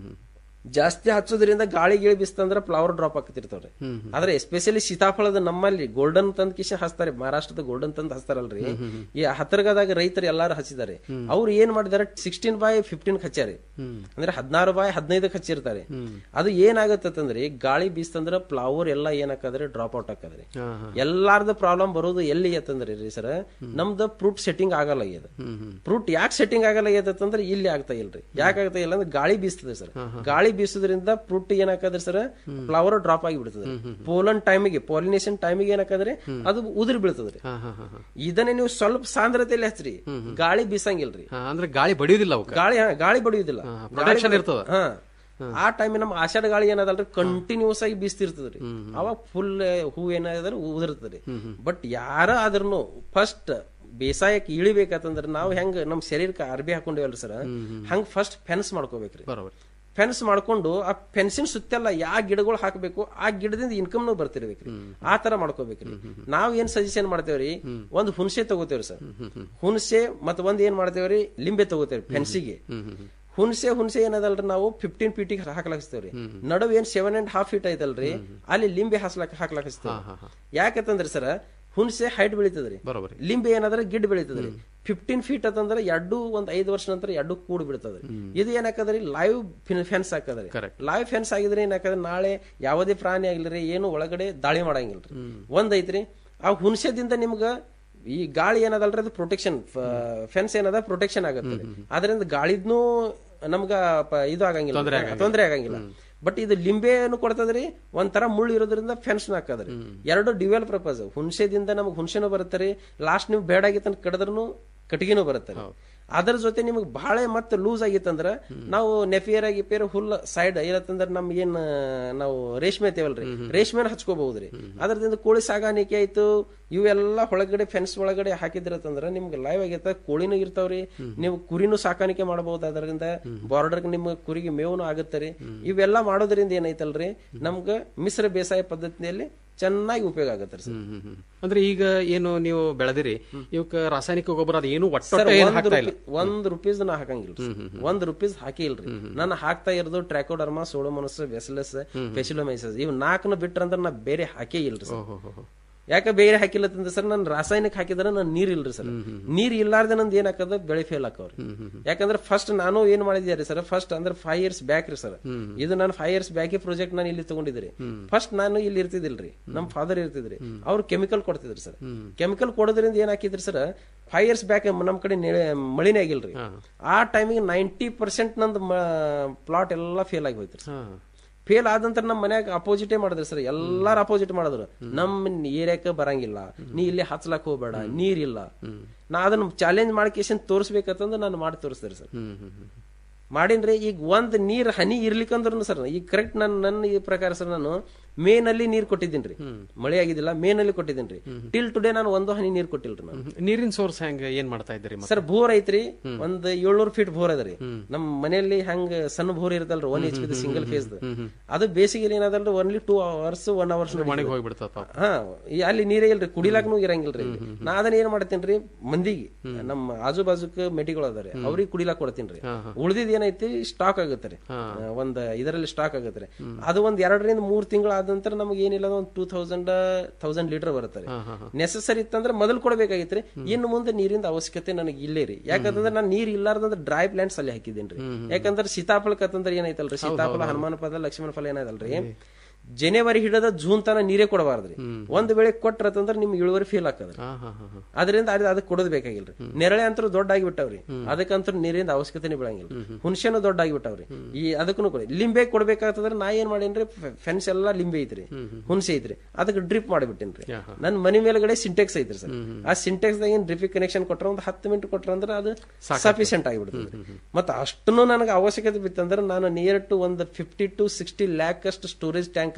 ಜಾಸ್ತಿ ಹಚ್ಚೋದ್ರಿಂದ ಗಾಳಿ ಗಿಳಿ ಬಿಸ್ತಂದ್ರ ಫ್ಲವರ್ ಡ್ರಾಪ್ ಆಗ್ತಿರ್ತಾವ್ರಿ ಆದ್ರೆ ಎಸ್ಪೆಷಲಿ ಸೀತಾಫಳದ ನಮ್ಮಲ್ಲಿ ಗೋಲ್ಡನ್ ತಂದ್ ಕಿಶ ಹಚ್ತಾರೆ ಮಹಾರಾಷ್ಟ್ರದ ಗೋಲ್ಡನ್ ತಂದ್ ಹಚ್ತಾರಲ್ರಿ ಈ ಹತ್ತರ್ಗದಾಗ ರೈತರು ಎಲ್ಲಾರು ಹಚ್ಚಿದ್ದಾರೆ ಅವ್ರು ಏನ್ ಮಾಡಿದಾರೆ ಸಿಕ್ಸ್ಟೀನ್ ಬೈ ಫಿಫ್ಟೀನ್ ಹಚ್ಚಾರಿ ಅಂದ್ರೆ ಹದಿನಾರು ಬಾಯ್ ಹದಿನೈದಕ್ಕೆ ಹಚ್ಚಿರ್ತಾರೆ ಅದು ಏನಾಗತ್ತಂದ್ರೆ ಗಾಳಿ ಬೀಸ್ತಂದ್ರ ಫ್ಲವರ್ ಎಲ್ಲ ಏನಾಕದ್ರಿ ಡ್ರಾಪ್ ಔಟ್ ಹಾಕದ್ರಿ ಎಲ್ಲಾರ್ದ ಪ್ರಾಬ್ಲಮ್ ಬರೋದು ಎಲ್ಲಿ ಅಂತಂದ್ರಿ ರೀ ಸರ್ ನಮ್ದು ಫ್ರೂಟ್ ಸೆಟ್ಟಿಂಗ್ ಆಗಲ್ಲ ಆಗ್ಯದ ಫ್ರೂಟ್ ಯಾಕೆ ಸೆಟ್ಟಿಂಗ್ ಆಗಲ್ಲ ಆಗ್ಯದಂದ್ರೆ ಇಲ್ಲಿ ಆಗ್ತಾ ಇಲ್ರಿ ಯಾಕೆ ಆಗ್ತಾ ಇಲ್ಲ ಅಂದ್ರೆ ಗಾಳಿ ಬೀಸ್ತದೆ ಸರ್ ಗಾಳಿ ಬೀಸೋದ್ರಿಂದ ಫ್ರೂಟ್ ಏನಾಕದ್ರಿ ಸರ್ ಫ್ಲವರ್ ಡ್ರಾಪ್ ಆಗಿ ಬಿಡ್ತದೆ ಪೋಲನ್ ಟೈಮಿಗೆ ಪಾಲಿನೇಷನ್ ಟೈಮಿಗೆ ಏನಾಕದ್ರಿ ಅದು ಉದುರಿ ಬೀಳ್ತದ್ರಿ ಇದನ್ನೇ ನೀವು ಸ್ವಲ್ಪ ಸಾಂದ್ರತೆಯಲ್ಲಿ ಹಚ್ಚ್ರಿ ಗಾಳಿ ಬೀಸಂಗಿಲ್ರಿ ಅಂದ್ರೆ ಗಾಳಿ ಬಡಿಯೋದಿಲ್ಲ ಅವಕ್ಕೆ ಗಾಳಿ ಹಾ, ಗಾಳಿ ಬಡಿಯುದಿಲ್ಲ protection ಗಾಳಿ ಇರ್ತದ. ಹಾ ಆ ಟೈಮ್ ನಮ್ಮ ಆಷಾಢ ಗಾಳಿ ಏನದಲ್ರಿ ಕಂಟಿನ್ಯೂಸ್ ಆಗಿ ಬೀಸ್ತಿರ್ತದ್ರಿ ಅವಾಗ ಫುಲ್ ಹೂ ಏನಾದ್ರೆ ಉದುರ್ತದ್ರಿ ಬಟ್ ಯಾರ ಆದ್ರೂ ಫಸ್ಟ್ ಬೇಸಾಯಕ್ಕೆ ಇಳಿಬೇಕಂತಂದ್ರ ನಾವು ಹೆಂಗ್ ನಮ್ ಶರೀರಕ್ಕೆ ಅರ್ಬಿ ಹಾಕೊಂಡಿವಲ್ರಿ ಸರ್ ಹಂಗ್ ಫಸ್ಟ್ ಫೆನ್ಸ್ ಮಾಡ್ಕೋಬೇಕ್ರಿ ಫೆನ್ಸ್ ಮಾಡ್ಕೊಂಡು ಆ ಫೆನ್ಸಿನ ಸುತ್ತೆಲ್ಲ ಯಾವ ಗಿಡಗಳು ಹಾಕಬೇಕು ಆ ಗಿಡದಿಂದ ಇನ್ಕಮ್ ನಾವು ಬರ್ತಿರ್ಬೇಕ್ರಿ ಆ ತರ ಮಾಡ್ಕೋಬೇಕ್ರಿ ನಾವ್ ಏನ್ ಸಜೆಷನ್ ಮಾಡ್ತೇವ್ರಿ ಒಂದ್ ಹುಣಸೆ ತಗೋತೇವ್ರಿ ಸರ್ ಹುಣಸೆ ಮತ್ ಒಂದ್ ಏನ್ ಮಾಡ್ತೇವ್ರಿ ಲಿಂಬೆ ತಗೋತೇವ್ರಿ ಫೆನ್ಸಿಗೆ ಹುಣಸೆ ಹುಣಸೆ ಏನದಲ್ರಿ ನಾವು ಫಿಫ್ಟೀನ್ ಫೀಟಿಗೆ ಹಾಕ್ಲಾಕ್ಸ್ತೇವ್ರಿ ನಡುವ್ ಏನ್ ಸೆವೆನ್ ಅಂಡ್ ಹಾಫ್ ಫೀಟ್ ಐತಲ್ರಿ ಅಲ್ಲಿ ಲಿಂಬೆ ಹಾಸ್ಲಾಕ್ ಹಾಕ್ಲಾಕಿಸ್ತೇವೆ ಯಾಕಂತಂದ್ರಿ ಸರ್ ಹುಣಸೆ ಹೈಟ್ ಬೆಳಿತದ್ರಿ ಲಿಂಬೆ ಏನಾದ್ರೆ ಗಿಡ್ ಬೆಳಿತದ್ರಿ ಫಿಫ್ಟೀನ್ ಫೀಟ್ ಅಂತಂದ್ರೆ ಎರಡು ಒಂದ್ ಐದು ವರ್ಷ ನಂತರ ಎರಡು ಕೂಡ್ ಬಿಡ್ತದ್ರಿ ಇದು ಏನಾಕದ್ರಿ ಲೈವ್ ಫೆನ್ಸ್ ಹಾಕದ್ರಿ ಲೈವ್ ಫೆನ್ಸ್ ಆಗಿದ್ರೆ ಏನಾಕದ್ರಿ ನಾಳೆ ಯಾವುದೇ ಪ್ರಾಣಿ ಆಗಿಲ್ರಿ ಏನು ಒಳಗಡೆ ದಾಳಿ ಮಾಡಂಗಿಲ್ರಿ ಒಂದ್ ಐತ್ರಿ ಆ ಹುಣಸೆದಿಂದ ನಿಮ್ಗ ಈ ಗಾಳಿ ಏನದಲ್ರಿ ಅದು ಪ್ರೊಟೆಕ್ಷನ್ ಫೆನ್ಸ್ ಏನದ ಪ್ರೊಟೆಕ್ಷನ್ ಆಗುತ್ತೆ ಅದರಿಂದ ಗಾಳಿದ್ನು ನಮ್ಗ ಪ- ಇದು ಆಗಂಗಿಲ್ಲ ತೊಂದ್ರೆ ಆಗಂಗಿಲ್ಲ. ತೊಂದರೆ ಆಗಂಗಿಲ್ಲ ಬಟ್ ಇದು ಲಿಂಬೆನು ಕೊಡ್ತದ್ರಿ ಒಂಥರ ಮುಳ್ಳು ಇರೋದ್ರಿಂದ ಫೆನ್ಸ್ ಹಾಕದ್ರಿ ಎರಡು ಡಿವೆಲ್ ಪರ್ಪಸ್ ಹುಣಸೆದಿಂದ ನಮ್ಗೆ ಹುಣಸೆನೂ ಬರುತ್ತೆ ರೀ ಲಾಸ್ಟ್ ನೀವು ಬೇಡಾಗಿತ್ತಂತ ಕಡದ್ರೂ ಕಟ್ಟಿಗೆನೂ ಬರುತ್ತೆ ಅದರ ಜೊತೆ ನಿಮಗೆ ಬಹಳ ಮತ್ತೆ ಲೂಸ್ ಆಗಿತ್ತಂದ್ರ ನಾವು ನೆಫಿಯರ್ ಆಗಿ ಪೇರ್ ಹುಲ್ ಸೈಡ್ ಏನತ್ತಂದ್ರ ನಮ್ ಏನ್ ನಾವು ರೇಷ್ಮೆ ಐತೇವಲ್ರಿ ರೇಷ್ಮೆನ ಹಚ್ಕೋಬಹುದ್ರಿ ಅದರದಿಂದ ಕೋಳಿ ಸಾಗಾಣಿಕೆ ಆಯ್ತು ಇವೆಲ್ಲ ಒಳಗಡೆ ಫೆನ್ಸ್ ಒಳಗಡೆ ಹಾಕಿದ್ರತಂದ್ರ ನಿಮ್ಗೆ ಲೈವ್ ಆಗೈತ ಕೋಳಿನೂ ಇರ್ತಾವ್ರಿ ನೀವು ಕುರಿನೂ ಸಾಕಾಣಿಕೆ ಮಾಡಬಹುದು ಅದರಿಂದ ಬಾರ್ಡರ್ ನಿಮ್ಗೆ ಕುರಿಗೆ ಮೇವನು ಆಗುತ್ತೆ ರೀ ಇವೆಲ್ಲ ಮಾಡೋದ್ರಿಂದ ಏನೈತಲ್ರಿ ನಮ್ಗ ಮಿಶ್ರ ಬೇಸಾಯ ಪದ್ಧತಿಯಲ್ಲಿ ಚೆನ್ನಾಗಿ ಉಪಯೋಗ ಆಗತ್ತೆ ಸರ್ ಅಂದ್ರೆ ಈಗ ಏನು ನೀವು ಬೆಳೆದಿರಿ ಇವಕ್ಕ ರಾಸಾಯನಿಕ ಗೊಬ್ಬರ ಅದು ಏನು ಸರ್, ಒಟ್ಟ ಏನು ಒಂದ್ ಹಾಕ್ತಾ ಇಲ್ಲ ರೂಪಿ- ಒಂದ್ ರುಪೀಸ್ ನಾ ಹಾಕಂಗಿಲ್ಲ ಒಂದ್ ರುಪೀಸ್ ಹಾಕಿ ಇಲ್ರಿ ನಾನು ಹಾಕ್ತಾ ಇರೋದು ಟ್ರ್ಯಾಕೋಡರ್ಮಾ ಸೋಡೋಮನಸ್ ವೆಸಲಸ್ ಫೆಸಿಲೋಮೈಸಸ್ ಇವ್ ನಾಲ್ಕನ ಬಿಟ್ರಂದ್ರ ನಾ ಬೇರೆ ಹಾಕೇ ಇಲ್ರಿ ಸರ್ ಯಾಕೆ ಬೇರೆ ಹಾಕಿಲ್ಲ ಅಂತಂದ್ರೆ ಸರ್ ನಾನು ರಾಸಾಯನಿಕ ಹಾಕಿದ್ರೆ ನಾನು ನೀರ್ ಇಲ್ರಿ ಸರ್ ನೀರ್ ಇಲ್ಲಾರ್ದೆ ನಂದು ಏನ್ ಹಾಕದ ಬೆಳೆ ಫೇಲ್ ಹಾಕವ್ರಿ ಯಾಕಂದ್ರೆ ಫಸ್ಟ್ ನಾನು ಏನ್ ಮಾಡಿದ್ದೆ ಸರ್ ಫಸ್ಟ್ ಅಂದ್ರೆ ಫೈವ್ ಇಯರ್ಸ್ ಬ್ಯಾಕ್ ರೀ ಸರ್ ಇದು ನಾನು ಫೈವ್ ಇಯರ್ಸ್ ಬ್ಯಾಕ್ ಪ್ರಾಜೆಕ್ಟ್ ನಾನು ಇಲ್ಲಿ ತಗೊಂಡಿದ್ರಿ ಫಸ್ಟ್ ನಾನು ಇಲ್ಲಿ ಇರ್ತಿದಿಲ್ರಿ ನಮ್ ಫಾದರ್ ಇರ್ತಿದ್ರಿ ಅವ್ರು ಕೆಮಿಕಲ್ ಕೊಡ್ತಿದ್ರಿ ಸರ್ ಕೆಮಿಕಲ್ ಕೊಡೋದ್ರಿಂದ ಏನ್ ಹಾಕಿದ್ರಿ ಸರ್ ಫೈವ್ ಇಯರ್ಸ್ ಬ್ಯಾಕ್ ನಮ್ ಕಡೆ ನೆಳೆ- ಮಳಿನೇ ಆಗಿಲ್ರಿ ಆ ಟೈಮಿಗೆ ನೈಂಟಿ ಪರ್ಸೆಂಟ್ ನಂದು ಪ್ಲಾಟ್ ಎಲ್ಲ ಫೇಲ್ ಆಗಿ ಹೋಯ್ತು ಫೇಲ್ ಆದ ನಂತರ ನಮ್ಮ ಮನ್ಯಾಗ ಅಪೋಸಿಟೇ ಮಾಡಿದ್ರಿ ಸರ್ ಎಲ್ಲಾರು ಅಪೋಸಿಟ್ ಮಾಡಿದ್ರು ನಮ್ ಏರಿಯಾಕ ಬರಂಗಿಲ್ಲ ನೀ ಇಲ್ಲಿ ಹಚ್ಲಕ್ ಹೋಗ್ಬೇಡ ನೀರಿಲ್ಲ ನಾ ಅದನ್ನ ಚಾಲೆಂಜ್ ಮಾಡ್ಕೇಶನ್ ತೋರಿಸ್ಬೇಕಂತಂದ್ರೆ ನಾನು ಮಾಡಿ ತೋರಿಸ್ತಾರೆ ಸರ್ ಮಾಡೀನ್ರಿ ಈಗ ಒಂದ್ ನೀರ್ ಹನಿ ಇರ್ಲಿಕ್ಕಂದ್ರು ಸರ್ ಈಗ ಕರೆಕ್ಟ್ ನನ್ ನನ್ನ ಈ ಪ್ರಕಾರ ಸರ್ ನಾನು ಮೇ ನಲ್ಲಿ ನೀರ್ ಕೊಟ್ಟಿದ್ದೀನ್ರಿ ಮಳೆ ಆಗಿದ್ದಿಲ್ಲ ಮೇ ನಲ್ಲಿ ಕೊಟ್ಟಿದ್ದೀನ್ರಿ ಟಿಲ್ ಟುಡೇ ನಾನು ಒಂದು ಹನಿ ನೀರ್ ಕೊಟ್ಟಿಲ್ರಿ ನಾನು ನೀರಿನ ಸೋರ್ಸ್ ಹೆಂಗ ಏನ್ ಮಾಡ್ತಾ ಇದ್ದೀರಿ ಮತ್ತೆ? ಸರ್ ಬೋರ್ ಐತ್ರಿ ಒಂದ್ ಏಳ್ನೂರ್ ಫೀಟ್ ಬೋರ್ ಅದರಿ ನಮ್ ಮನೆಯಲ್ಲಿ ಹಂಗ ಸಣ್ಣ ಬೋರ್ ಇರ್ತಲ್ರಿ one H P single phase ಅದು ಬೇಸಿಗೆ ಏನದಲ್ರಿ only two hours one hours ಮನೆಗೆ ಹೋಗ್ಬಿಡ್ತದ ಪಾಪ. ಹಾ ಈ ಅಲ್ಲಿ ನೀರೇ ಇಲ್ರಿ ಕುಡಿಲಾಕ್ನು ಇರಂಗಿಲ್ರಿ ಇಲ್ಲಿ. ನಾ ಅದನ್ನ ಏನ್ ಮಾಡ್ತೇನ್ರಿ ಮಂದಿಗೆ ನಮ್ಮ ಆಜು ಬಾಜುಕ್ ಮೆಟಿಗಳು ಅದಾರೆ ಅವ್ರಿಗೆ ಕುಡಿಲಾಕ್ ಕೊಡ್ತೀನ್ರಿ ಉಳ್ದಿದ್ ಏನೈತಿ ಸ್ಟಾಕ್ ಆಗುತ್ತೆ ರೀ ಒಂದ್ ಇದರಲ್ಲಿ ಸ್ಟಾಕ್ ಆಗುತ್ತೆ ರೀ ಅದು ಒಂದ್ ಎರಡರಿಂದ ಮೂರ್ ತಿಂಗಳ ಆದ ನಂತರ ನಮ್ಗೆ ಏನಿಲ್ಲ ಒಂದ್ ಟೂ ತೌಸಂಡ್ ತೌಸಂಡ್ ಲೀಟರ್ ಬರುತ್ತೆ ನೆಸಸರಿ ಇತ್ತಂದ್ರೆ ಮೊದಲು ಕೊಡ್ಬೇಕಾಗಿತ್ರಿ ಇನ್ನು ಮುಂದೆ ನೀರಿಂದ ಅವಶ್ಯಕತೆ ನನಗೆ ಇಲ್ಲೇ ರೀ ಯಾಕಂತಂದ್ರೆ ನಾನು ನೀರ್ ಇಲ್ಲಾರ್ದಂದ್ರೆ ಡ್ರೈ ಪ್ಲಾಂಟ್ಸ್ ಅಲ್ಲಿ ಹಾಕಿದ್ದೀನಿ ಯಾಕಂದ್ರೆ ಸೀತಾಫಲಕ್ಕಂದ್ರೆ ಏನೈತಲ್ರಿ ಸೀತಾಫಲ ಹನುಮಾನ ಪದ ಲಕ್ಷ್ಮಣ ಫಲ ಏನೈತಲ್ರಿ ಜನವರಿ ಹಿಡಿದ ಜೂನ್ ತನ ನೀರೇ ಕೊಡಬಾರ್ದ್ರಿ ಒಂದ್ ವೇಳೆ ಕೊಟ್ರತಂದ್ರ ನಿಮ್ಗೆ ಇಳುವರಿ ಫೇಲ್ ಆಗ್ತದ್ರಿ ಅದರಿಂದ ಅದು ಅದಕ್ಕೆ ಕೊಡೋದ್ ಬೇಕಾಗಿಲ್ರಿ ನೆರಳೆ ಅಂತೂ ದೊಡ್ಡ ಆಗಿಬಿಟ್ಟವ್ರಿ ಅದಕ್ಕಂತೂ ನೀರಿಂದ ಅವಶ್ಯಕತೆನೇ ಬೀಳಂಗಿಲ್ಲ ಹುಣಸೆನು ದೊಡ್ಡ ಆಗಿಬಿಟ್ಟವ್ರಿ ಈ ಅದಕ್ಕೂ ಕೊಡಿ ಲಿಂಬೆ ಕೊಡ್ಬೇಕಾಗ್ತದ್ರ ನಾ ಏನ್ ಮಾಡೇನ್ರಿ ಫೆನ್ಸ್ ಎಲ್ಲಾ ಲಿಂಬೆ ಐತ್ರಿ ಹುಣಸೆ ಐತ್ರಿ ಅದಕ್ಕೆ ಡ್ರಿಪ್ ಮಾಡಿಬಿಟ್ಟೇನ್ರಿ ನನ್ ಮನಿ ಮೇಲ್ಗಡೆ ಸಿಂಟೆಕ್ಸ್ ಐತ್ರಿ ಸರ್ ಆ ಸಿಂಟೆಕ್ಸ್ ದಾಗ ಏನ್ ಡ್ರಿಪ್ ಕನೆಕ್ಷನ್ ಕೊಟ್ರ ಒಂದ್ ಹತ್ತು ಮಿನಿಟ್ ಕೊಟ್ರ ಅಂದ್ರೆ ಅದು ಸಫಿಶಿಯಂಟ್ ಆಗಿಬಿಡ್ತದೆ ಮತ್ತೆ ಅಷ್ಟನ್ನು ನನಗೆ ಅವಶ್ಯಕತೆ ಬಿತ್ತಂದ್ರೆ ನಾನು ನಿಯರ್ ಟು ಒಂದು ಫಿಫ್ಟಿ ಟು ಸಿಕ್ಸ್ಟಿ ಲ್ಯಾಕ್ ಅಷ್ಟು ಸ್ಟೋರೇಜ್ ಟ್ಯಾಂಕ್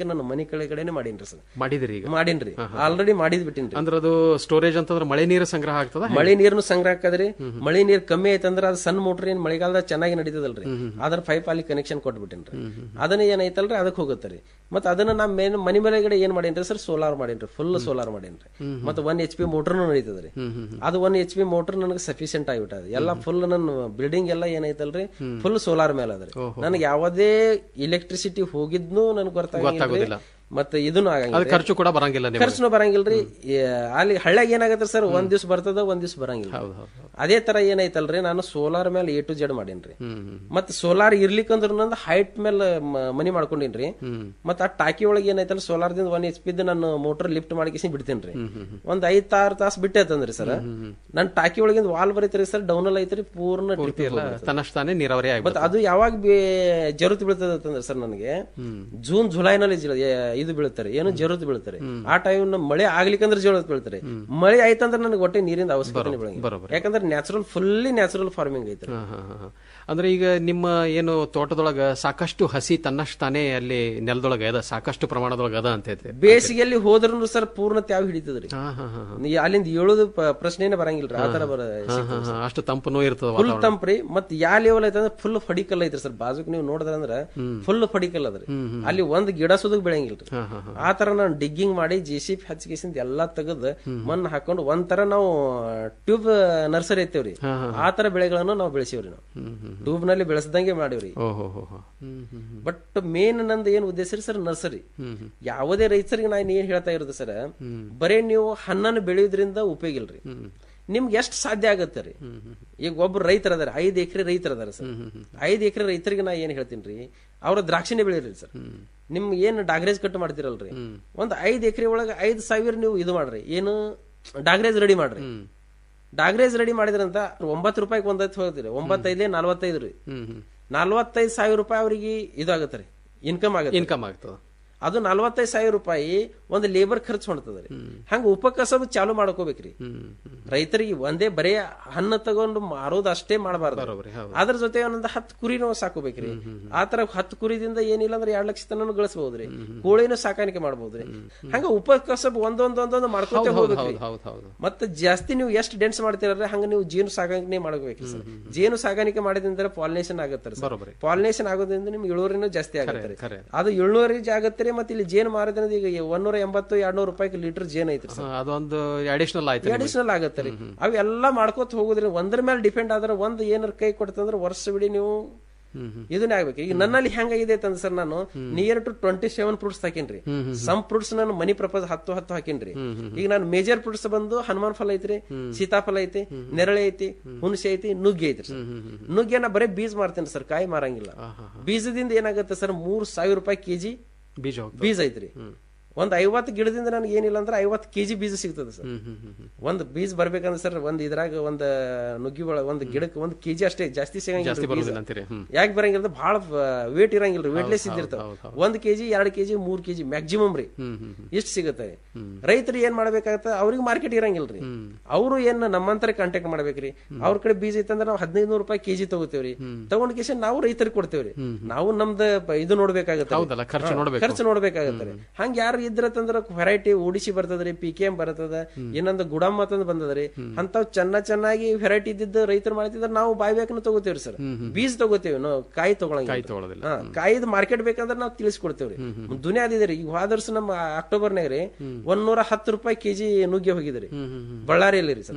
ನನ್ನ ಮನೆ ಕೆಳಗಡೆನೆ ಮಾಡೀನ್ರಿ ಸರ್ ಮಾಡಿದಿರಿ ಈಗ ಮಾಡೀನ್ರಿ ಆಲ್ರೆಡಿ ಮಾಡಿದ್ ಬಿಟ್ಟಿನ್ರಿ ಅಂದ್ರೆ ಅದು ಸ್ಟೋರೇಜ್ ಅಂತಂದ್ರೆ ಮಳೆ ನೀರು ಸಂಗ್ರಹ ಆಗ್ತದ ಮಳೆ ನೀರ್ನು ಸಂಗ್ರಹ ಆಕದ್ರಿ ಮಳೆ ನೀರ್ ಕಮ್ಮಿ ಐತಂದ್ರ ಅದು ಸಣ್ಣ ಮೋಟ್ರ್ ಏನ್ ಮಳೆಗಾಲದಾಗ ಚೆನ್ನಾಗಿ ನಡೀತದಲ್ರಿ ಅದ್ರ ಪೈಪ್ ಅಲ್ಲಿ ಕನೆಕ್ಷನ್ ಕೊಟ್ಬಿಟ್ಟಿನ್ರಿ ಅದನ್ನ ಏನೈತಲ್ರಿ ಅದಕ್ಕೆ ಹೋಗುತ್ತರಿ ಮತ್ತ ಅದನ್ನ ನಾ ಮೇನ್ ಮನಿ ಮೇಲೆಗಡೆ ಏನ್ ಮಾಡೇನ್ರಿ ಸರ್ ಸೋಲಾರ್ ಮಾಡೇನ್ರಿ ಫುಲ್ ಸೋಲಾರ್ ಮಾಡೇನ್ರಿ ಮತ್ತೆ ಒನ್ ಎಚ್ ಪಿ ಮೋಟರ್ನು ನಡೀತದ್ರಿ ಅದು ಒನ್ ಎಚ್ ಪಿ ಮೋಟರ್ ನನಗೆ ಸಫಿಶಿಯಂಟ್ ಆಗಿಬಿಟ್ಟದ ಎಲ್ಲ ಫುಲ್ ನನ್ನ ಬಿಲ್ಡಿಂಗ್ ಎಲ್ಲ ಏನೈತಲ್ರಿ ಫುಲ್ ಸೋಲಾರ್ ಮೇಲೆ ಅದ್ರಿ ನನಗೆ ಯಾವುದೇ ಇಲೆಕ್ಟ್ರಿಸಿಟಿ ಹೋಗಿದ್ನು ನನಗೆ ಗೊತ್ತಾಗೋದಿಲ್ಲ. ಗೊತ್ತಾಗೋದಿಲ್ಲ ಮತ್ತೆ ಇದನ್ನು ಅದು ಆಗಂಗಿಲ್ಲ ಖರ್ಚು ಕೂಡ ಬರಂಗಿಲ್ಲ ನಿಮಗೆ. ಖರ್ಚುನು ಬರಂಗಿಲ್ರಿ ಏ, ಅಲ್ಲಿ ಹಳ್ಳ್ಯಾಗ ಏನಾಗತ್ತೆ ಸರ್ ಒಂದ್ ದಿವ್ಸ ಬರ್ತದ ಒಂದ್ ದಿವ್ಸ ಬರಂಗಿಲ್ಲ ಅದೇ ತರ ಏನೈತಲ್ರಿ ನಾನು ಸೋಲಾರ್ ಮೇಲೆ ಎ ಟು ಜೆಡ್ ಮಾಡೇನ್ರಿ ಮತ್ ಸೋಲಾರ್ ಇರ್ಲಿಕ್ಕಂದ್ರ ನಂದು ಹೈಟ್ ಮೇಲೆ ಮ- ಮನಿ ಮಾಡ್ಕೊಂಡಿನ್ರಿ ಮತ್ ಆ ಟಾಕಿ ಒಳಗೆ ಏನೈತಲ್ಲ ಸೋಲಾರ್ ದಿಂದ ಒನ್ ಎಚ್ ಪಿ ನಾನು ಮೋಟರ್ ಲಿಫ್ಟ್ ಮಾಡಿಸಿ ಬಿಡ್ತೇನ್ರಿ ಒಂದ್ ಐದ್ ಆರು ತಾಸು ಬಿಟ್ಟೈತಂದ್ರಿ ಸರ್ ನನ್ ಟಾಕಿ ಒಳಗಿಂದ ವಾಲ್ ಬರೀತ್ರಿ ಸರ್ ಡೌನ್ ಅಲ್ಲಿ ಐತ್ರಿ ಪೂರ್ಣ ಪೂರ್ತಿ drip ಎಲ್ಲ ಹೋಗ್ಬಿಡ್ತದೆ. ತನ್ನಷ್ಟಾನೇ ನೀರಾವರಿ ಮತ್ ಆಗ್ಬಿಡುತ್ತೆ ಅದು ಯಾವಾಗ ಬೇ- ಜರುತ್ ಬೀಳ್ತದ ಅಂತಂದ್ರೆ ಸರ್ ನನಗೆ ಜೂನ್ ಜುಲೈನಲ್ಲಿ ಜಿ- ಏ- ಇದು ಬೀಳ್ತಾರೆ ಏನು ಜರುತ್ ಬೀಳ್ತಾರೆ ಆ ಟೈಮ್ ಮಳೆ ಆಗ್ಲಿಕ್ಕಂದ್ರೆ ಜರುತ್ ಬೀಳ್ತಾರೆ ಮಳೆ ಆಯ್ತಂದ್ರೆ ನನಗೆ ಒಟ್ಟೆ ನೀರಿಂದ ಅವಶ್ಯಕತೆ ಬರೋಬ್ಬರಿ. ಯಾಕಂದ್ರೆ ನ್ಯಾಚುರಲ್ ಫುಲ್ಲಿ ನ್ಯಾಚುರಲ್ ಫಾರ್ಮಿಂಗ್ ಐತ್ರಿ ಹಾ, ಹಾ, ಹಾ, ಹಾ. ಅಂದ್ರೆ ಈಗ ನಿಮ್ಮ ಏನು ತೋಟದೊಳಗ ಸಾಕಷ್ಟು ಹಸಿ ತನ್ನಷ್ಟಾನೇ ಅಲ್ಲಿ ನೆಲದೊಳಗ ಅದ ಸಾಕಷ್ಟು ಪ್ರಮಾಣದೊಳಗ ಅದ ಅಂತ ಐತೆ ಬೇಸಿಗೆಯಲ್ಲಿ ಹೋದ್ರೂ ಸರ್ ಪೂರ್ಣ ತ್ಯಾವ ಹಿಡಿತದ್ರಿ ಹಾ, ಹಾ, ಹಾ. ನೀ ಅಲ್ಲಿಂದ ಏಳೋದು ಪ- ಪ್ರಶ್ನೆನೇ ಬರಂಗಿಲ್ರಿ ಆ ತರ ಬರ ಹಾ, ಹಾ, ಹಾ. ಅಷ್ಟು ತಂಪನೂ ಇರ್ತದ ಫುಲ್ ವಾತಾವರಣ. ತಂಪ್ರಿ ಮತ್ ಯಾ ಲೆವೆಲ್ ಐತೆ ಅಂದ್ರೆ ಫುಲ್ ಫಡಿಕಲ್ ಐತ್ರಿ ಸರ್ ಬಾಜುಕ್ ನೀವು ನೋಡಿದ್ರ ಅಂದ್ರ ಫುಲ್ ಫಡಿಕಲ್ ಅದ್ರಿ ಅಲ್ಲಿ ಒಂದ್ ಗಿಡ ಸುದಕ್ ಬೆಳಂಗಿಲ್ರಿ ಆ ತರ ನಾನು ಡಿಗ್ಗಿಂಗ್ ಮಾಡಿ ಜೆ ಸಿ ಪಿ ಹಚ್ಕಿಸಿಂದ ಎಲ್ಲಾ ತೆಗೆದು ಮಣ್ಣು ಹಾಕೊಂಡು ಒಂದ್ ತರ ನಾವು ಟ್ಯೂಬ್ ನರ್ಸರಿ ಐತೇವ್ರಿ ಆ ತರ ಬೆಳೆಗಳನ್ನು ನಾವು ಬೆಳೆಸಿವ್ರಿ ನಾವು ಟ್ಯೂಬ್ ನಲ್ಲಿ ಬೆಳೆಸ್ದಂಗೆ ಮಾಡಿವ್ರಿ ಓಹೋ ಹೋ ಹೋ. ಹ್ಮ್, ಹ್ಮ್, ಹ್ಮ್. ಬಟ್ ಮೇನ್ ನಂದು ಏನ್ ಉದ್ದೇಶ ರೀ ಸರ್ ನರ್ಸರಿ ಯಾವುದೇ ರೈತರಿಗೆ ನಾನು ಏನ್ ಹೇಳ್ತಾ ಇರೋದು ಸರ್ ಬರೇ ನೀವು ಹಣ್ಣನ್ನು ಬೆಳೆಯೋದ್ರಿಂದ ಉಪಯೋಗ ಇಲ್ರಿ ನಿಮ್ಗೆ ಎಷ್ಟು ಸಾಧ್ಯ ಆಗತ್ತೆ ರೀ ಈಗ ಒಬ್ರು ರೈತರ ಅದಾರ ಐದ್ ಎಕರೆ ರೈತರ ಅದಾರ ಸರ್ ಐದ್ ಎಕರೆ ರೈತರಿಗೆ ನಾ ಏನ್ ಹೇಳ್ತೀನಿ ರೀ ಅವ್ರ ದ್ರಾಕ್ಷಿನೇ ಬೆಳೀರಿ ಸರ್ ನಿಮ್ ಏನ್ ಡಾಗ್ರೇಜ್ ಕಟ್ ಮಾಡ್ತಿರಲ್ರಿ ಒಂದ್ ಐದ್ ಎಕರೆ ಒಳಗ ಐದ್ ಸಾವಿರ ನೀವು ಇದು ಮಾಡ್ರಿ ಏನು ಡಾಗ್ರೇಜ್ ರೆಡಿ ಮಾಡ್ರಿ ಡಾಗ್ರೇಜ್ ರೆಡಿ ಮಾಡಿದ್ರಂತ ಒಂಬತ್ತು ರೂಪಾಯಿಗೆ ಒಂದೈತ್ ಹೋಗ್ತೀರಿ ಒಂಬತ್ತೈದೇ ನಲ್ವತ್ತೈದು ರೀ ನಲ್ವತ್ತೈದು ಸಾವಿರ ರೂಪಾಯಿ ಅವರಿಗೆ ಇದಾಗತ್ತೆ ರೀ ಇನ್ಕಮ್ ಆಗತ್ತೆ ಇನ್ಕಮ್ ಆಗ್ತದ ಅದು ನಲ್ವತ್ತೈದು ಸಾವಿರ ರೂಪಾಯಿ ಒಂದು ಲೇಬರ್ ಖರ್ಚು ಹೊಂಟದ ರೀ ಹಂಗ ಉಪಕಸಬು ಚಾಲು ಮಾಡ್ಕೋಬೇಕ್ರಿ ರೈತರಿಗೆ ಒಂದೇ ಬರೇ ಹಣ್ಣು ತಗೊಂಡು ಮಾರೋದು ಅಷ್ಟೇ ಮಾಡಬಾರ್ದು ಅದ್ರ ಜೊತೆ ಒಂದೊಂದು ಹತ್ತು ಕುರಿನೂ ಸಾಕೋಬೇಕ್ರಿ ಆ ತರ ಹತ್ತು ಕುರಿದಿಂದ ಏನಿಲ್ಲ ಅಂದ್ರೆ ಎರಡ್ ಲಕ್ಷ ತನಕ ಗಳಿಸಬಹುದ್ರಿ ಕೋಳಿನೂ ಸಾಕಾಣಿಕೆ ಮಾಡಬಹುದ್ರಿ ಹಂಗ ಉಪಕಸಬು ಒಂದೊಂದ್ ಒಂದೊಂದು ಮಾಡ್ಕೋತ ಹೌದ್ ಹೌದ್ ಹೋಗ್ಬೇಕ್ರಿ ಹೌದ್ ಹೌದ್ ಹೌದ್. ಮತ್ತೆ ಜಾಸ್ತಿ ನೀವು ಎಷ್ಟು ಡೆನ್ಸ್ ಮಾಡ್ತೀರಲ್ರಿ ಹಂಗ ನೀವು ಜೇನು ಸಾಕಾಣಿಕೆ ಮಾಡಬೇಕು ಸರ್ ಜೇನು ಸಾಕಾಣಿಕೆ ಮಾಡಿದ್ರೆ ಪಾಲಿನೇಷನ್ ಆಗತ್ತೆ ಸರ್ ಪಾಲಿನೇಷನ್ ಆಗೋದ್ರಿಂದ ನಿಮ್ಗೆ ಇಳುವರಿನೂ ಜಾಸ್ತಿ ಆಗತ್ತೆ ಖರೆ. ಅದು ಇಳುವರಿ ಆಗತ್ತೆ ರೀ ಮತ್ತೆ ಇಲ್ಲಿ ಜೇನು ಮಾರೋದ್ರಿಂದ ಈಗ ಒಂದೂರ ಎಂಬತ್ತು ಎರಡ್ನೂರು ರೂಪಾಯಿ ಲೀಟರ್ ಜೇನ್ ಐತ್ರಿ ಸರ್ ಹಾ, ಅದೊಂದು ಅಡಿಷನಲ್ ಆಯ್ತು ನಿಮಗೆ. ಅಡಿಷನಲ್ ಆಗತ್ತೆ ರೀ ಅವೆಲ್ಲ ಮಾಡ್ಕೋತ ಹೋಗುದ್ರಿ ಒಂದ್ರ ಮೇಲೆ ಡಿಪೆಂಡ್ ಆದ್ರೆ ಒಂದ್ ಏನಾರ ಕೈ ಕೊಡ್ತಂದ್ರೆ ವರ್ಷವಿಡೀ ನೀವು ಇದನ್ನೇ ಆಗ್ಬೇಕು ಈಗ ನನ್ನಲ್ಲಿ ಹೆಂಗಾಗಿದೆ ಅಂತಂದ್ರೆ ಸರ್ ನಾನು near to twenty seven fruits ಹಾಕಿನ್ರಿ ಸಮ್ ಫ್ರೂಟ್ಸ್ ನಾನು ಮನಿ ಪ್ರಪೋಸ್ ಹತ್ತು ಹತ್ತು ಹಾಕಿನ್ರಿ ಈಗ ನಾನು ಮೇಜರ್ ಫ್ರೂಟ್ಸ್ ಬಂದು ಹನುಮಾನ್ ಫಲ ಐತ್ರಿ ಸೀತಾಫಲ ಐತಿ ನೆರಳೆ ಐತಿ ಹುಣಸೆ ಐತಿ ನುಗ್ಗೆ ಐತ್ರಿ ಸರ್ ನುಗ್ಗೆ ನಾ ಬರೀ ಬೀಜ ಮಾರ್ತೇನೆ ಸರ್ ಕಾಯಿ ಮಾರಂಗಿಲ್ಲ ಬೀಜದಿಂದ ಏನಾಗುತ್ತೆ ಸರ್ ಮೂರ್ ಸಾವಿರ ರೂಪಾಯಿ ಕೆಜಿ ಬೀಜ ಹೋಗ್ತದೆ. ಬೀಜ ಐತ್ರಿ ಒಂದ್ ಐವತ್ತು ಗಿಡದಿಂದ ನನಗೆ ಏನಿಲ್ಲ ಅಂದ್ರೆ ಐವತ್ತು ಕೆಜಿ ಬೀಜ ಸಿಗ್ತದೆ ಸರ್ ಒಂದ್ ಬೀಜ ಬರ್ಬೇಕಂದ್ರೆ ಸರ್ ಒಂದ್ ಇದ್ರಾಗ ಒಂದ್ ನುಗ್ಗಿ ಒಳಗ ಒಂದ್ ಗಿಡಕ್ಕೆ ಒಂದ್ ಕೆಜಿ ಅಷ್ಟೇ ಜಾಸ್ತಿ ಜಾಸ್ತಿ ಸಿಗಂಗಿಲ್ಲ ಬರೋದಿಲ್ಲ ಅಂತೀರಿ ಹ್ಮ್. ಯಾಕೆ ಬರಂಗಿಲ್ಲ ಬಹಳ ವೇಟ್ ಇರಂಗಿಲ್ಲ ವೇಟ್ಲೆಸ್ ಹೌದ್, ಇದ್ದಿರ್ತಾವ ಹೌದ್, ಹೌದ್. ಒಂದ್ ಕೆಜಿ ಎರಡ್ ಕೆಜಿ ಮೂರ್ ಕೆಜಿ ಮ್ಯಾಕ್ಸಿಮಮ್ ರೀ ಇಷ್ಟ ಸಿಗುತ್ತೆ ರೈತರು ಏನ್ ಮಾಡ್ಬೇಕಾಗತ್ತ ಅವ್ರಿಗೆ ಮಾರ್ಕೆಟ್ ಇರಂಗಿಲ್ರಿ ಅವರು ಏನ್ ನಮ್ಮಂತರ ಕಾಂಟ್ಯಾಕ್ಟ್ ಮಾಡ್ಬೇಕ್ರಿ ಅವ್ರ ಕಡೆ ಬೀಜ ಐತಂದ್ರೆ ನಾವು ಹದಿನೈದು ನೂರು ರೂಪಾಯಿ ಕೆಜಿ ತಗೋತೇವ್ರಿ ತಗೊಂಡ್ ಕೇಸ ನಾವು ರೈತರಿಗೆ ಕೊಡ್ತೇವ್ರಿ ನಾವು ನಮ್ದ ಪ- ಇದು ನೋಡ್ಬೇಕಾಗತ್ತೆ ಹೌದಲ್ಲ, ಖರ್ಚು ನೋಡ್ಬೇಕು. ಖರ್ಚು ನೋಡ್ಬೇಕಾಗತ್ತೆ ರೀ ಹಂಗ ಯಾರು ಇದ್ರತಂದ್ರ ವೆರೈಟಿ ಓಡಿಸಿ ಬರ್ತದ್ರಿ ಪಿ ಕೆ ಎಂ ಬರ್ತದ ಇನ್ನೊಂದು ಗುಡಮ್ ಅಂತಂದ್ ಬಂದದ್ರಿ ಅಂತಾವ್ ಚೆನ್ನ ಚೆನ್ನಾಗಿ ವೆರೈಟಿ ಇದ್ದಿದ್ದು ರೈತರು ಮಾಡ್ತಿದ್ರ ನಾವು ಬಾಯ್ ಬೇಕನ್ನ ತಗೋತೇವ್ರಿ ಸರ್ ಬೀಜ ತಗೋತೇವಿ ನಾವು ಕಾಯಿ ತಗೊಳಂಗ ಕಾಯಿ ತಗೊಳ್ಳೋದಿಲ್ಲ. ಕಾಯಿದ್ ಮಾರ್ಕೆಟ್ ಬೇಕಂದ್ರೆ ನಾವು ತಿಳಿಸ್ಕೊಡ್ತೇವ್ರಿ ದುನಿಯಾದಿದೆ ರೀ ಈಗ ಹೋದ ವರ್ಷ ನಮ್ಮ ಅಕ್ಟೋಬರ್ನಾಗ ರೀ ಒಂದ್ ಹತ್ತು ರೂಪಾಯಿ ಕೆಜಿ ನುಗ್ಗೆ ಹೋಗಿದ್ರಿ ಬಳ್ಳಾರಿಯಲ್ಲಿ ರೀ ಸರ್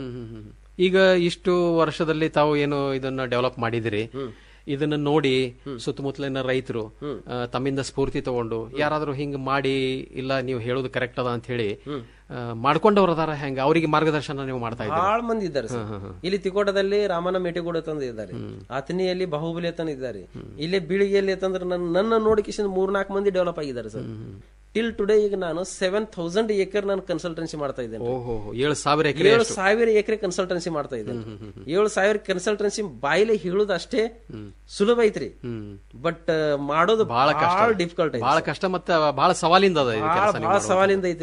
ಈಗ ಇಷ್ಟು ವರ್ಷದಲ್ಲಿ ತಾವು ಏನು ಇದನ್ನ ಡೆವಲಪ್ ಮಾಡಿದಿರಿ ಇದನ್ನ ನೋಡಿ ಸುತ್ತಮುತ್ತಲಿನ ರೈತರು ಆ, ತಮ್ಮಿಂದ ಸ್ಫೂರ್ತಿ ತಗೊಂಡು ಯಾರಾದ್ರೂ ಹಿಂಗ್ ಮಾಡಿ ಇಲ್ಲ ನೀವು ಹೇಳೋದು ಕರೆಕ್ಟ್ ಅದ ಅಂತ ಹೇಳಿ ಆ, ಮಾಡ್ಕೊಂಡವ್ರು ಅದಾರ ಹೆಂಗ ಅವರಿಗೆ ಮಾರ್ಗದರ್ಶನ ನೀವು ಮಾಡ್ತಾ ಇದ್ದೀರಿ ಬಹಳ ಮಂದಿ ಇದ್ದಾರೆ ಸರ್ ಇಲ್ಲಿ ತಿಕೋಟದಲ್ಲಿ ರಾಮನ ಮೇಟಿಗೂಡ ತಂದ ಇದ್ದಾರೆ ಆತನಿಯಲ್ಲಿ ಬಾಹುಬಲಿ ತನ ಇದ್ದಾರೆ ಇಲ್ಲಿ ಬೀಳಿಗೆಯಲ್ಲಿ ಅಂತಂದ್ರೆ ನನ್ನ ನನ್ನ ನೋಡಿಕಿಸಿಂದ ಮೂರ್ನಾಲ್ಕು ಮಂದಿ ಡೆವಲಪ್ ಆಗಿದ್ದಾರೆ ಸರ್ ಟಿಲ್ ಟುಡೇ ಈಗ ನಾನು ಸೆವೆನ್ ಥೌಸಂಡ್ ಏಕರ್ ನಾನು ಕನ್ಸಲ್ಟೆನ್ಸಿ ಮಾಡ್ತಾ ಇದ್ದೇನೆ ಓಹೋ ಏಳು ಸಾವಿರ ಎಕರೆ ಏಳು ಸಾವಿರ ಎಕರೆ ಕನ್ಸಲ್ಟೆನ್ಸಿ ಮಾಡ್ತಾ ಇದ್ದೇನೆ ಏಳು ಸಾವಿರ ಕನ್ಸಲ್ಟೆನ್ಸಿ ಬಾಯಿಲೆ ಹೇಳುದು ಅಷ್ಟೇ ಸುಲಭ ಐತ್ರಿ ಬಟ್ ಮಾಡೋದು ಬಹಳ ಕಷ್ಟ ಬಹಳ ಡಿಫಿಕಲ್ಟ್ ಐತಿ ಬಹಳ ಕಷ್ಟ ಮತ್ತೆ ಬಹಳ ಸವಾಲಿಂದ ಅದ ಇದು ಬಹಳ ಕೆಲಸ ನೀವು ಬಹಳ ಮಾಡೋದು. ಸವಾಲಿಂದ ಐತ್ರಿ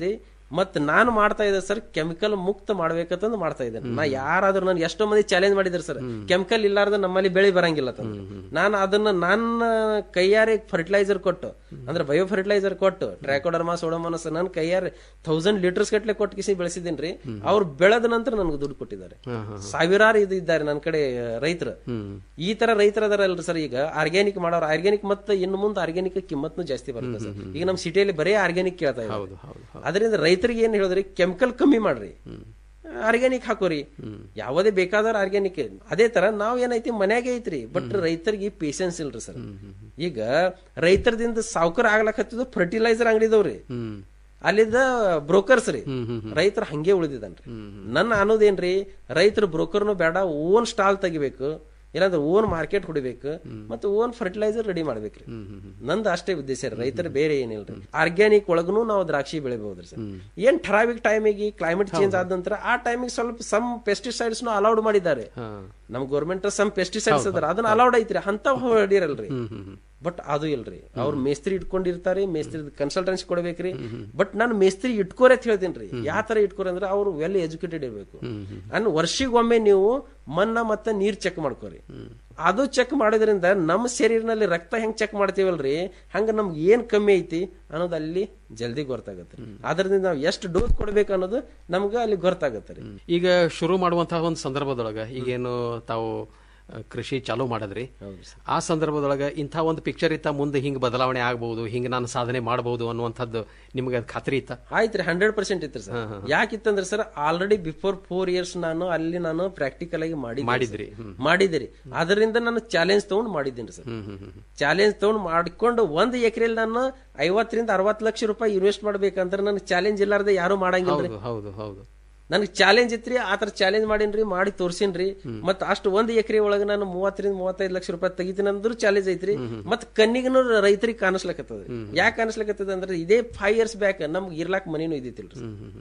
ಮತ್ ನಾನು ಮಾಡ್ತಾ ಇದ್ದೆ ಸರ್ ಕೆಮಿಕಲ್ ಮುಕ್ತ ಮಾಡ್ಬೇಕಂತಂದು ಮಾಡ್ತಾ ಇದ್ದೇನೆ ನಾ ಯಾರಾದ್ರೂ ನನ್ಗೆ ಎಷ್ಟೋ ಮಂದಿ ಚಾಲೆಂಜ್ ಮಾಡಿದ್ರು ಸರ್ ಕೆಮಿಕಲ್ ಇಲ್ಲಾರ್ದ ನಮ್ಮಲ್ಲಿ ಬೆಳೆ ಬರಂಗಿಲ್ಲ ತಂದು ನಾನು ಅದನ್ನ ನನ್ನ ಕೈಯಾರೆ ಫರ್ಟಿಲೈಸರ್ ಕೊಟ್ಟು ಅಂದ್ರೆ ಬಯೋ ಫರ್ಟಿಲೈಸರ್ ಕೊಟ್ಟು ಟ್ರ್ಯಾಕೋಡರ್ಮಾ ಸೋಡೋಮೋನಸ್ ನನ್ನ ಕೈಯಾರೆ ಥೌಸಂಡ್ ಲೀಟರ್ಸ್ ಗಟ್ಲೆ ಕೊಟ್ಟು ಕಿಸಿ ಬೆಳೆಸಿದ್ದೀನಿ ಅವ್ರು ಬೆಳೆದ ನಂತರ ನನಗೆ ದುಡ್ಡು ಕೊಟ್ಟಿದ್ದಾರೆ ಸಾವಿರಾರು ಇದು ಇದ್ದಾರೆ ನನ್ನ ಕಡೆ ರೈತರು ಈ ತರ ರೈತರ ಅದಾರಲ್ರಿ ಸರ್ ಈಗ ಆರ್ಗ್ಯಾನಿಕ್ ಮಾಡೋರು ಆರ್ಗ್ಯಾನಿಕ್ ಮತ್ತೆ ಇನ್ನು ಮುಂದೆ ಆರ್ಗ್ಯಾನಿಕ್ ಕಿಮ್ಮತ್ನು ಜಾಸ್ತಿ ಬರುತ್ತೆ ಸರ್ ಈಗ ನಮ್ಮ ಸಿಟಿಯಲ್ಲಿ ಬರೀ ಆರ್ಗ್ಯಾನಿಕ್ ಕೇಳ್ತಾ ಇದ್ದಾರೆ ಅದರಿಂದ ರೈತರಿಗೆ ಏನ್ ಹೇಳಿದ್ರಿ ಕೆಮಿಕಲ್ ಕಮ್ಮಿ ಮಾಡ್ರಿ ಆರ್ಗ್ಯಾನಿಕ್ ಹಾಕೋರಿ ಯಾವುದೇ ಬೇಕಾದ್ರೆ ಆರ್ಗ್ಯಾನಿಕ್ ಅದೇ ತರ ನಾವ್ ಏನೈತಿ ಮನ್ಯಾಗೆ ಐತ್ರಿ ಬಟ್ ರೈತರಿಗೆ ಪೇಷನ್ಸ್ ಇಲ್ರಿ ಸರ್ ಈಗ ರೈತರದಿಂದ ಸಾವುಕಾರ ಆಗ್ಲಕತ್ತಿದ್ದು ಫರ್ಟಿಲೈಸರ್ ಅಂಗಡಿದವ್ರಿ ಅಲ್ಲಿದ್ದ ಬ್ರೋಕರ್ಸ್ ರೀ ರೈತರು ಹಂಗೆ ಉಳಿದಿದನ್ರಿ ನನ್ನ ಅನ್ನೋದೇನ್ರಿ ರೈತರು ಬ್ರೋಕರ್ನು ಬೇಡ ಓನ್ ಸ್ಟಾಲ್ ತೆಗಿಬೇಕು ಇಲ್ಲಾಂದ್ರೆ ಓನ್ ಮಾರ್ಕೆಟ್ ಹೊಡಿಬೇಕು ಮತ್ತೆ ಓನ್ ಫರ್ಟಿಲೈಸರ್ ರೆಡಿ ಮಾಡ್ಬೇಕ್ರಿ ನಂದು ಅಷ್ಟೇ ಉದ್ದೇಶ ರೀ ರೈತರ ಬೇರೆ ಏನಿಲ್ರಿ ಆರ್ಗ್ಯಾನಿಕ್ ಒಳಗೂ ನಾವು ದ್ರಾಕ್ಷಿ ಬೆಳಿಬಹುದ್ರಿ ಸರ್ ಏನ್ ಠರಾವಿಕ್ ಟೈಮಿಗೆ ಕ್ಲೈಮೇಟ್ ಚೇಂಜ್ ಆದ ನಂತರ ಆ ಟೈಮಿಗೆ ಸ್ವಲ್ಪ ಸಮ್ ಪೆಸ್ಟಿಸೈಡ್ಸ್ ಅಲೌಡ್ ಮಾಡಿದ್ದಾರೆ ನಮ್ ಗೌರ್ಮೆಂಟ್ ಸಮ್ ಪೆಸ್ಟಿಸೈಡ್ಸ್ ಅದಾರ ಅದನ್ನ ಅಲೌಡ್ ಐತ್ರಿ ಅಂತ ಹೊಡಿರಲ್ರಿ ಬಟ್ ಅದು ಇಲ್ರಿ ಅವ್ರ ಮೇಸ್ತ್ರಿ ಇಟ್ಕೊಂಡಿರ್ತಾರೆ ಮೇಸ್ತ್ರಿ ಕನ್ಸಲ್ಟೆನ್ಸಿ ಕೊಡ್ಬೇಕ್ರಿ ಬಟ್ ನಾನು ಮೇಸ್ತ್ರಿ ಇಟ್ಕೋರೆ ಅಂತ ಹೇಳ್ತೀನಿ ಯಾವ ತರ ಇಟ್ಕೋರಿ ಅಂದ್ರೆ ಅವ್ರು ವೆಲ್ ಎಜುಕೇಟೆಡ್ ಇರ್ಬೇಕು ಅನ್ ವರ್ಷಿಗೊಮ್ಮೆ ನೀವು ಮಣ್ಣ ಮತ್ತೆ ನೀರ್ ಚೆಕ್ ಮಾಡ್ಕೋರಿ ಅದು ಚೆಕ್ ಮಾಡೋದ್ರಿಂದ ನಮ್ಮ ಶರೀರನಲ್ಲಿ ರಕ್ತ ಹೆಂಗ್ ಚೆಕ್ ಮಾಡ್ತೀವಲ್ರಿ ಹಂಗ ನಮ್ಗೆ ಏನ್ ಕಮ್ಮಿ ಐತಿ ಅನ್ನೋದು ಅಲ್ಲಿ ಜಲ್ದಿ ಗೊತ್ತಾಗತ್ತೆ ಅದರಿಂದ ನಾವು ಎಷ್ಟು ಡೋಸ್ ಕೊಡ್ಬೇಕು ಅನ್ನೋದು ನಮ್ಗೆ ಅಲ್ಲಿ ಗೊತ್ತಾಗತ್ತೆ ರೀ ಈಗ ಶುರು ಮಾಡುವಂತಹ ಒಂದು ಸಂದರ್ಭದೊಳಗ ಈಗೇನು ತಾವು ಆ, ಕೃಷಿ ಚಾಲೂ ಮಾಡದ್ರಿ ಆ ಸಂದರ್ಭದೊಳಗ ಇಂಥ ಒಂದು ಪಿಕ್ಚರ್ ಇತ್ತ ಮುಂದೆ ಹಿಂಗ್ ಬದಲಾವಣೆ ಆಗಬಹುದು ಹಿಂಗ್ ನಾನು ಸಾಧನೆ ಮಾಡಬಹುದು ಅನ್ನುವಂಥದ್ದು ನಿಮ್ಗೆ ಅದ್ ಖಾತ್ರಿ ಇತ್ತ ಆಯ್ತ್ರಿ ಹಂಡ್ರೆಡ್ ಪರ್ಸೆಂಟ್ ಇತ್ತು ಸರ್ ಯಾಕಿತ್ತಂದ್ರೆ sir already before four years ನಾನು ಅಲ್ಲಿ ನಾನು ಪ್ರಾಕ್ಟಿಕಲ್ ಆಗಿ ಮಾಡಿ ಮಾಡಿದ್ರಿ. ಮಾಡಿದಿರಿ ಅದರಿಂದ ನಾನು ಚಾಲೆಂಜ್ ತಗೊಂಡು ಮಾಡಿದ್ದೀನಿ ಸರ್ ಚಾಲೆಂಜ್ ತಗೊಂಡು ಮಾಡ್ಕೊಂಡು ಒಂದು ಎಕರೆಲಿ ನಾನು ಐವತ್ತರಿಂದ ಅರವತ್ತು ಲಕ್ಷ ರೂಪಾಯಿ ಇನ್ವೆಸ್ಟ್ ಮಾಡ್ಬೇಕಂದ್ರೆ ನನಗೆ ಚಾಲೆಂಜ್ ಇಲ್ಲಾರ್ದೆ ಯಾರು ಮಾಡಂಗಿಲ್ಲ ಹೌದು ಹೌದು ಹೌದು ನನಗೆ ಚಾಲೆಂಜ್ ಇತ್ರಿ ಆತರ ಚಾಲೆಂಜ್ ಮಾಡೀನ್ರಿ ಮಾಡಿ ತೋರ್ಸಿನ್ರಿ ಮತ್ ಅಷ್ಟು ಒಂದ್ ಎಕರೆ ಒಳಗ ನಾನು ಮೂವತ್ತರಿಂದ ಮೂವತ್ತೈದು ಲಕ್ಷ ರೂಪಾಯಿ ತೆಗಿತೀನಿ ಅಂದ್ರು ಚಾಲೆಂಜ್ ಐತ್ರಿ ಮತ್ ಕಣ್ಣಿಗೂ ರೈತರಿಗೆ ಕಾಣಿಸ್ಲಕತ್ತದ ಯಾಕೆ ಕಾಣಿಸ್ಲಕತ್ತದ ಅಂದ್ರೆ ಇದೇ ಫೈವ್ ಇಯರ್ಸ್ ಬ್ಯಾಕ್ ನಮ್ಗೆ ಇರ್ಲಾಕ್ ಮನಿನೂ ಇದ್ದಿತ್ತಿಲ್ರಿ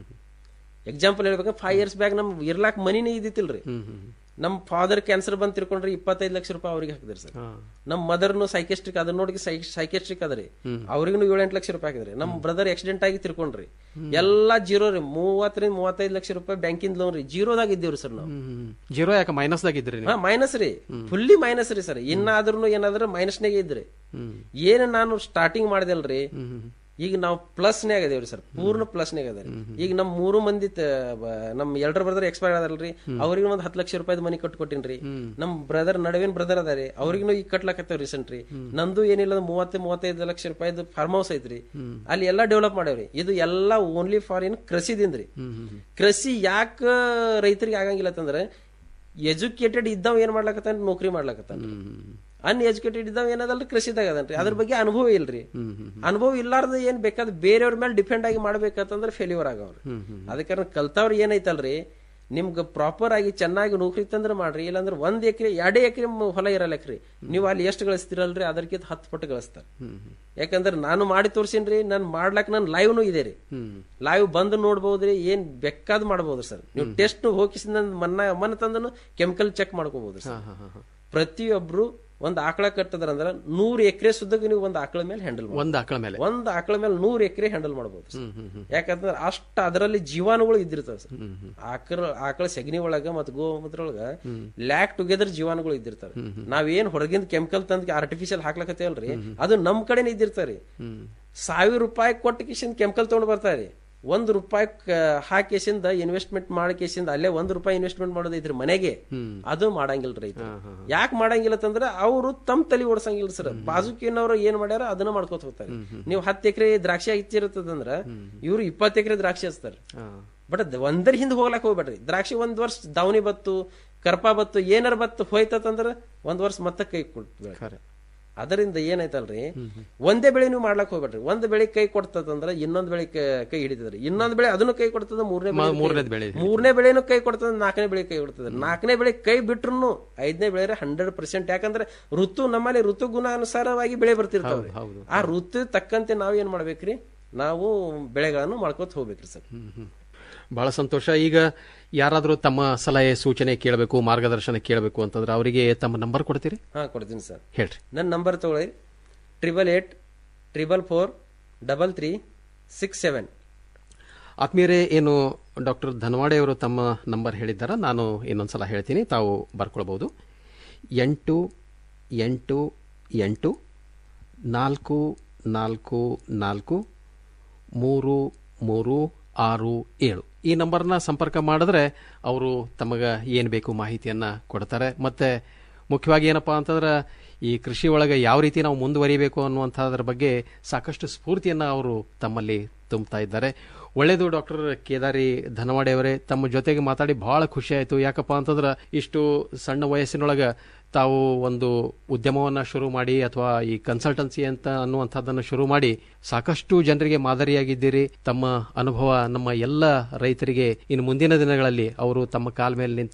ಎಕ್ಸಾಂಪಲ್ ಹೇಳ್ಬೇಕ ಫೈವ್ ಇಯರ್ಸ್ ಬ್ಯಾಕ್ ನಮ್ ಇರ್ಲಾಕ್ ಮನಿನೇ ಇದ್ದಿತ್ತಿಲ್ರಿ ನಮ್ ಫಾದರ್ ಕ್ಯಾನ್ಸರ್ ಬಂದ್ ತಿರ್ಕೊಂಡ್ರಿ ಇಪ್ಪತ್ತೈದು ಲಕ್ಷ ರೂಪಾಯಿ ಅವ್ರಿಗೆ ಹಾಕಿದ್ರಿ ಸರ್ ನಮ್ ಮದರ್ನು ಸೈಕೆಸ್ಟ್ರಿಕ್ ಅದ್ರ ನೋಡಿ ಸೈಕೆಸ್ಟ್ರಿಕ್ ಅದ್ರಿ ಅವ್ರಿಗೂ ಏಳೆಂಟು ಲಕ್ಷ ರೂಪಾಯಿ ಹಾಕಿದ್ರಿ ನಮ್ ಬ್ರದರ್ ಆಕ್ಸಿಡೆಂಟ್ ಆಗಿ ತಿರ್ಕೊಂಡ್ರಿ ಎಲ್ಲಾ ಜೀರೋ ರೀ ಮೂವತ್ತರಿಂದ ಮೂವತ್ತೈದು ಲಕ್ಷ ರೂಪಾಯಿ ಬ್ಯಾಂಕಿಂದ ಲೋನ್ ರೀ ಜೀರೋದಾಗ ಇದ್ದೀವ್ರಿ ಸರ್ ನಾವು ಜೀರೋ ಯಾಕೆ ಮೈನಸ್ ದಾಗ ಇದ್ರಿ ಹಾ ಮೈನಸ್ ರೀ ಫುಲ್ಲಿ ಮೈನಸ್ ರೀ ಸರ್ ಇನ್ನಾದ್ರೂ ಏನಾದ್ರೂ ಮೈನಸ್ನಾಗೆ ಇದ್ರಿ ಏನ್ ನಾನು ಸ್ಟಾರ್ಟಿಂಗ್ ಮಾಡಿದೆಲ್ರಿ ಈಗ ನಾವು ಪ್ಲಸ್ ನೇ ಆಗದೇವ್ರಿ ಸರ್ ಪೂರ್ಣ ಪ್ಲಸ್ ನೇ ಅದ ಈಗ ನಮ್ ಮೂರು ಮಂದಿ ತ- ಬ- ನಮ್ ಎಲ್ರ ಬ್ರದರ್ ಎಕ್ಸ್ಪೈರ್ ಆದಲ್ರಿ ಅವ್ರಿಗೆ ಒಂದ್ ಹತ್ತು ಲಕ್ಷ ರೂಪಾಯಿ ಮನಿ ಕಟ್ಟು ಕೊಟ್ಟಿನ್ರಿ ನಮ್ ಬ್ರದರ್ ನಡುವಿನ ಬ್ರದರ್ ಅದಾರಿ ಅವ್ರಿಗೂ ಈಗ ಕಟ್ಲಾಕತ್ತೇವ್ ರೀಸೆಂಟ್ ರೀ ನಂದು ಏನಿಲ್ಲ ಅಂದ್ರೆ ಮೂವತ್ತು ಮೂವತ್ತೈದು ಲಕ್ಷ ರೂಪಾಯಿದು ಫಾರ್ಮ್ ಹೌಸ್ ಐತ್ರಿ ಅಲ್ಲಿ ಎಲ್ಲಾ ಡೆವಲಪ್ ಮಾಡ್ಯಾವ್ರಿ ಇದು ಎಲ್ಲಾ ಓನ್ಲಿ ಫಾರ್ ಏನ್ ಕೃಷಿದಿಂದ್ರಿ ಕೃಷಿ ಯಾಕ ರೈತರಿಗೆ ಆಗಂಗಿಲ್ಲ ಅಂತಂದ್ರೆ ಎಜುಕೇಟೆಡ್ ಇದ್ದವ್ ಏನ್ ಮಾಡ್ಲಕತ್ತಾನ ನೌಕರಿ ಮಾಡ್ಲಕತ್ತಾನ ಅನ್ಎಜುಕೇಟೆಡ್ ಇದ್ದಾವ ಏನದಲ್ರಿ ಕೃಷಿದಾಗ ಅದನ್ರಿ ಅದ್ರ ಬಗ್ಗೆ ಅನುಭವ ಇಲ್ರಿ ಅನುಭವ ಇಲ್ಲಾರ್ದ ಏನ್ ಬೇಕಾದ್ ಬೇರೆಯವ್ರ ಮೇಲೆ ಡಿಪೆಂಡ್ ಆಗಿ ಮಾಡ್ಬೇಕಂತಂದ್ರೆ ಫೇಲ್ಯೂರ್ ಆಗವ್ರಿ ಅದಕ್ಕೆ ಕಲ್ತವ್ರ ಏನೈತಲ್ರಿ ನಿಮ್ಗೆ ಪ್ರಾಪರ್ ಆಗಿ ಚೆನ್ನಾಗಿ ನೌಕರಿ ತಂದ್ರೆ ಮಾಡ್ರಿ ಇಲ್ಲಾಂದ್ರೆ ಒಂದ್ ಎಕರೆ ಎರಡೇ ಎಕರೆ ಹೊಲ ಇರಲ್ಲಕ್ರಿ ನೀವು ಅಲ್ಲಿ ಎಷ್ಟು ಗಳಿಸ್ತಿರಲ್ರಿ ಅದಕ್ಕಿಂತ ಹತ್ತು ಪಟ್ಟು ಗಳಿಸ್ತಾರ ಯಾಕಂದ್ರೆ ನಾನು ಮಾಡಿ ತೋರ್ಸಿನ್ರಿ ನಾನು ಮಾಡ್ಲಾಕ್ ನನ್ ಲೈವ್ನು ಇದೆ ರೀ ಲೈವ್ ಬಂದು ನೋಡ್ಬೋದ್ರಿ ಏನ್ ಬೇಕಾದ್ ಮಾಡ್ಬೋದು ಸರ್ ನೀವು ಟೆಸ್ಟ್ ಹೋಗಿಸಿದ ಮನ್ನ ಮನ್ನ ತಂದನು ಕೆಮಿಕಲ್ ಚೆಕ್ ಮಾಡ್ಕೋಬಹುದು ಸರ್ ಪ್ರತಿಯೊಬ್ರು ಒಂದ್ ಆಕಳ ಕಟ್ಟದ್ರ ಅಂದ್ರ ನೂರ್ ಎಕರೆ ಸುದ್ದಕ್ಕೆ ನೀವು ಒಂದ್ ಆಕಳ ಮೇಲೆ ಹ್ಯಾಂಡಲ್ ಒಂದ್ ಆಕಳ ಮೇಲೆ ಒಂದ್ ಆಕಳ ಮೇಲೆ ನೂರ್ ಎಕರೆ ಹ್ಯಾಂಡಲ್ ಮಾಡಬಹುದು ಯಾಕಂದ್ರೆ ಅಷ್ಟ ಅದರಲ್ಲಿ ಜೀವಾಣುಗಳು ಇದ್ದಿರ್ತಾವ ಸರ್ ಆಕಳ ಆಕಳ ಸೆಗಣಿ ಒಳಗ ಮತ್ ಗೋಮೂತ್ರ ಒಳಗ ಲ್ಯಾಕ್ ಟುಗೆದರ್ ಜೀವಾಣುಗಳು ಇದ್ದಿರ್ತಾವೆ ನಾವೇನ್ ಹೊರಗಿಂದ ಕೆಮಿಕಲ್ ತಂದ್ ಆರ್ಟಿಫಿಷಿಯಲ್ ಹಾಕ್ಲಕತ್ತೇವಲ್ರಿ ಅದು ನಮ್ ಕಡೆನೇ ಇದ್ದಿರ್ತಾವ್ರಿ ಸಾವಿರ ರೂಪಾಯಿ ಕೊಟ್ಟ ಕಿಶಿಂದ ಕೆಮಿಕಲ್ ತಗೊಂಡ್ ಬರ್ತಾರಿ ಒಂದ್ ರೂಪಾಯಿ ಹಾಕಿಸಿಂದ ಇನ್ವೆಸ್ಟ್ಮೆಂಟ್ ಮಾಡಕೇಸಿಂದ ಅಲ್ಲೇ ಒಂದ್ ರೂಪಾಯಿ ಇನ್ವೆಸ್ಟ್ಮೆಂಟ್ ಮಾಡೋದೈತ್ರಿ ಮನೆಗೆ ಅದು ಮಾಡಂಗಿಲ್ಲ ರೈತ ಯಾಕೆ ಮಾಡಂಗಿಲ್ಲ ಅಂತಂದ್ರೆ ಅವರು ತಮ್ ತಲೆ ಓಡಿಸಂಗಿಲ್ಲ ಸರ್ ಬಾಜುಕಿನವ್ರು ಏನ್ ಮಾಡ್ಯಾರ ಅದನ್ನ ಮಾಡ್ಕೋತ ಹೋಗ್ತಾರೆ ನೀವು ಹತ್ತು ಎಕರೆ ದ್ರಾಕ್ಷಿ ಹಚ್ಚಿರ್ತದಂದ್ರ ಇವ್ರು ಇಪ್ಪತ್ತು ಎಕರೆ ದ್ರಾಕ್ಷಿ ಹಚ್ತಾರ ಬಟ್ ಒಂದರ ಹಿಂದೆ ಹೋಗ್ಲಾಕ್ ಹೋಗ್ಬೇಡ್ರಿ ದ್ರಾಕ್ಷಿ ಒಂದ್ ವರ್ಷ ದಾವಣಿ ಬತ್ತು ಕರ್ಪ ಬತ್ತು ಏನಾರ ಬತ್ತು ಹೋಯ್ತಂದ್ರ ಒಂದ್ ವರ್ಷ ಮತ್ತೆ ಕೈ ಕೊಟ್ಟು ಅದರಿಂದ ಏನಾಯ್ತಲ್ರಿ ಒಂದೇ ಬೆಳೆ ನೀವು ಮಾಡ್ಲಕ್ ಹೋಗ್ಬೇಡ್ರಿ ಒಂದ್ ಬೆಳೆ ಕೈ ಕೊಡ್ತದಂದ್ರ ಇನ್ನೊಂದ್ ಬೆಳೆ ಕ- ಕೈ ಹಿಡಿತದ್ರಿ ಇನ್ನೊಂದ್ ಬೆಳೆ ಅದನ್ನು ಕೈ ಕೊಡ್ತದ ಮೂರನೇ ಬೆಳೆ ಕೈ- ಮೂರನೇದ್ ಬೆಳೆ. ಮೂರನೇ ಬೆಳೆನು ಕೈ ಕೊಡ್ತದ ನಾಲ್ಕನೇ ಬೆಳೆ ಕೈ ಕೊಡ್ತದ ನಾಲ್ಕನೇ ಬೆಳೆ ಕೈ ಬಿಟ್ರು ಐದನೇ ಬೆಳೆ ಹಂಡ್ರೆಡ್ ಪರ್ಸೆಂಟ್ ಯಾಕಂದ್ರೆ ಋತು ನಮ್ಮಲ್ಲಿ ಋತು ಗುಣಾನುಸಾರವಾಗಿ ಬೆಳೆ ಬರ್ತಿರ್ತಾವ್ರಿ ಆ ಋತು ತಕ್ಕಂತೆ ನಾವ್ ಏನ್ ಮಾಡ್ಬೇಕ್ರಿ ನಾವು ಬೆಳೆಗಳನ್ನು ಮಾಡ್ಕೋತ ಹೋಗ್ಬೇಕ್ರಿ ಸರ್ ಬಹಳ ಸಂತೋಷ ಈಗ ಯಾರಾದ್ರೂ ತಮ್ಮ ಸಲಹೆ ಸೂಚನೆ ಕೇಳಬೇಕು ಮಾರ್ಗದರ್ಶನ ಕೇಳಬೇಕು ಅಂತಂದ್ರೆ ಅವರಿಗೆ ತಮ್ಮ ನಂಬರ್ ಕೊಡ್ತೀರಿ ಹಾ ಕೊಡ್ತೀನಿ ಸರ್ ಹೇಳ್ರಿ ನನ್ನ ನಂಬರ್ ತಗೊಳ್ಳಿ triple eight triple four double three six seven ಆತ್ಮೀಯರೇ ಏನು ಡಾಕ್ಟರ್ ಧನವಾಡೆ ಅವರು ತಮ್ಮ ನಂಬರ್ ಹೇಳಿದ್ದಾರ ನಾನು ಇನ್ನೊಂದ್ಸಲ ಹೇಳ್ತೀನಿ ತಾವು ಬರ್ಕೊಳ್ಬಹುದು ಎಂಟು ಎಂಟು ಎಂಟು ನಾಲ್ಕು ನಾಲ್ಕು ನಾಲ್ಕು ಮೂರು ಮೂರು ಆರು ಏಳು ಈ ನಂಬರ್ನ ಸಂಪರ್ಕ ಮಾಡಿದ್ರೆ ಅವರು ತಮಗೆ ಏನು ಬೇಕು ಮಾಹಿತಿಯನ್ನು ಕೊಡ್ತಾರೆ ಮತ್ತೆ ಮುಖ್ಯವಾಗಿ ಏನಪ್ಪಾ ಅಂತಂದ್ರೆ ಈ ಕೃಷಿ ಒಳಗೆ ಯಾವ ರೀತಿ ನಾವು ಮುಂದುವರಿಬೇಕು ಅನ್ನುವಂಥದ್ರ ಬಗ್ಗೆ ಸಾಕಷ್ಟು ಸ್ಫೂರ್ತಿಯನ್ನು ಅವರು ತಮ್ಮಲ್ಲಿ ತುಂಬುತ್ತಾ ಇದ್ದಾರೆ ಒಳ್ಳೆಯದು ಡಾಕ್ಟರ್ ಕೇದಾರಿ ಧನವಾಡೆ ಅವರೇ ತಮ್ಮ ಜೊತೆಗೆ ಮಾತಾಡಿ ಬಹಳ ಖುಷಿ ಆಯಿತು ಯಾಕಪ್ಪ ಅಂತಂದ್ರೆ ಇಷ್ಟು ಸಣ್ಣ ವಯಸ್ಸಿನೊಳಗೆ ತಾವು ಒಂದು ಉದ್ಯಮವನ್ನ ಶುರು ಮಾಡಿ ಅಥವಾ ಈ ಕನ್ಸಲ್ಟೆನ್ಸಿ ಅಂತ ಅನ್ನುವಂಥದ್ದನ್ನು ಶುರು ಮಾಡಿ ಸಾಕಷ್ಟು ಜನರಿಗೆ ಮಾದರಿಯಾಗಿದ್ದೀರಿ ತಮ್ಮ ಅನುಭವ ನಮ್ಮ ಎಲ್ಲ ರೈತರಿಗೆ ಇನ್ನು ಮುಂದಿನ ದಿನಗಳಲ್ಲಿ ಅವರು ತಮ್ಮ ಕಾಲ ಮೇಲೆ ನಿಂತು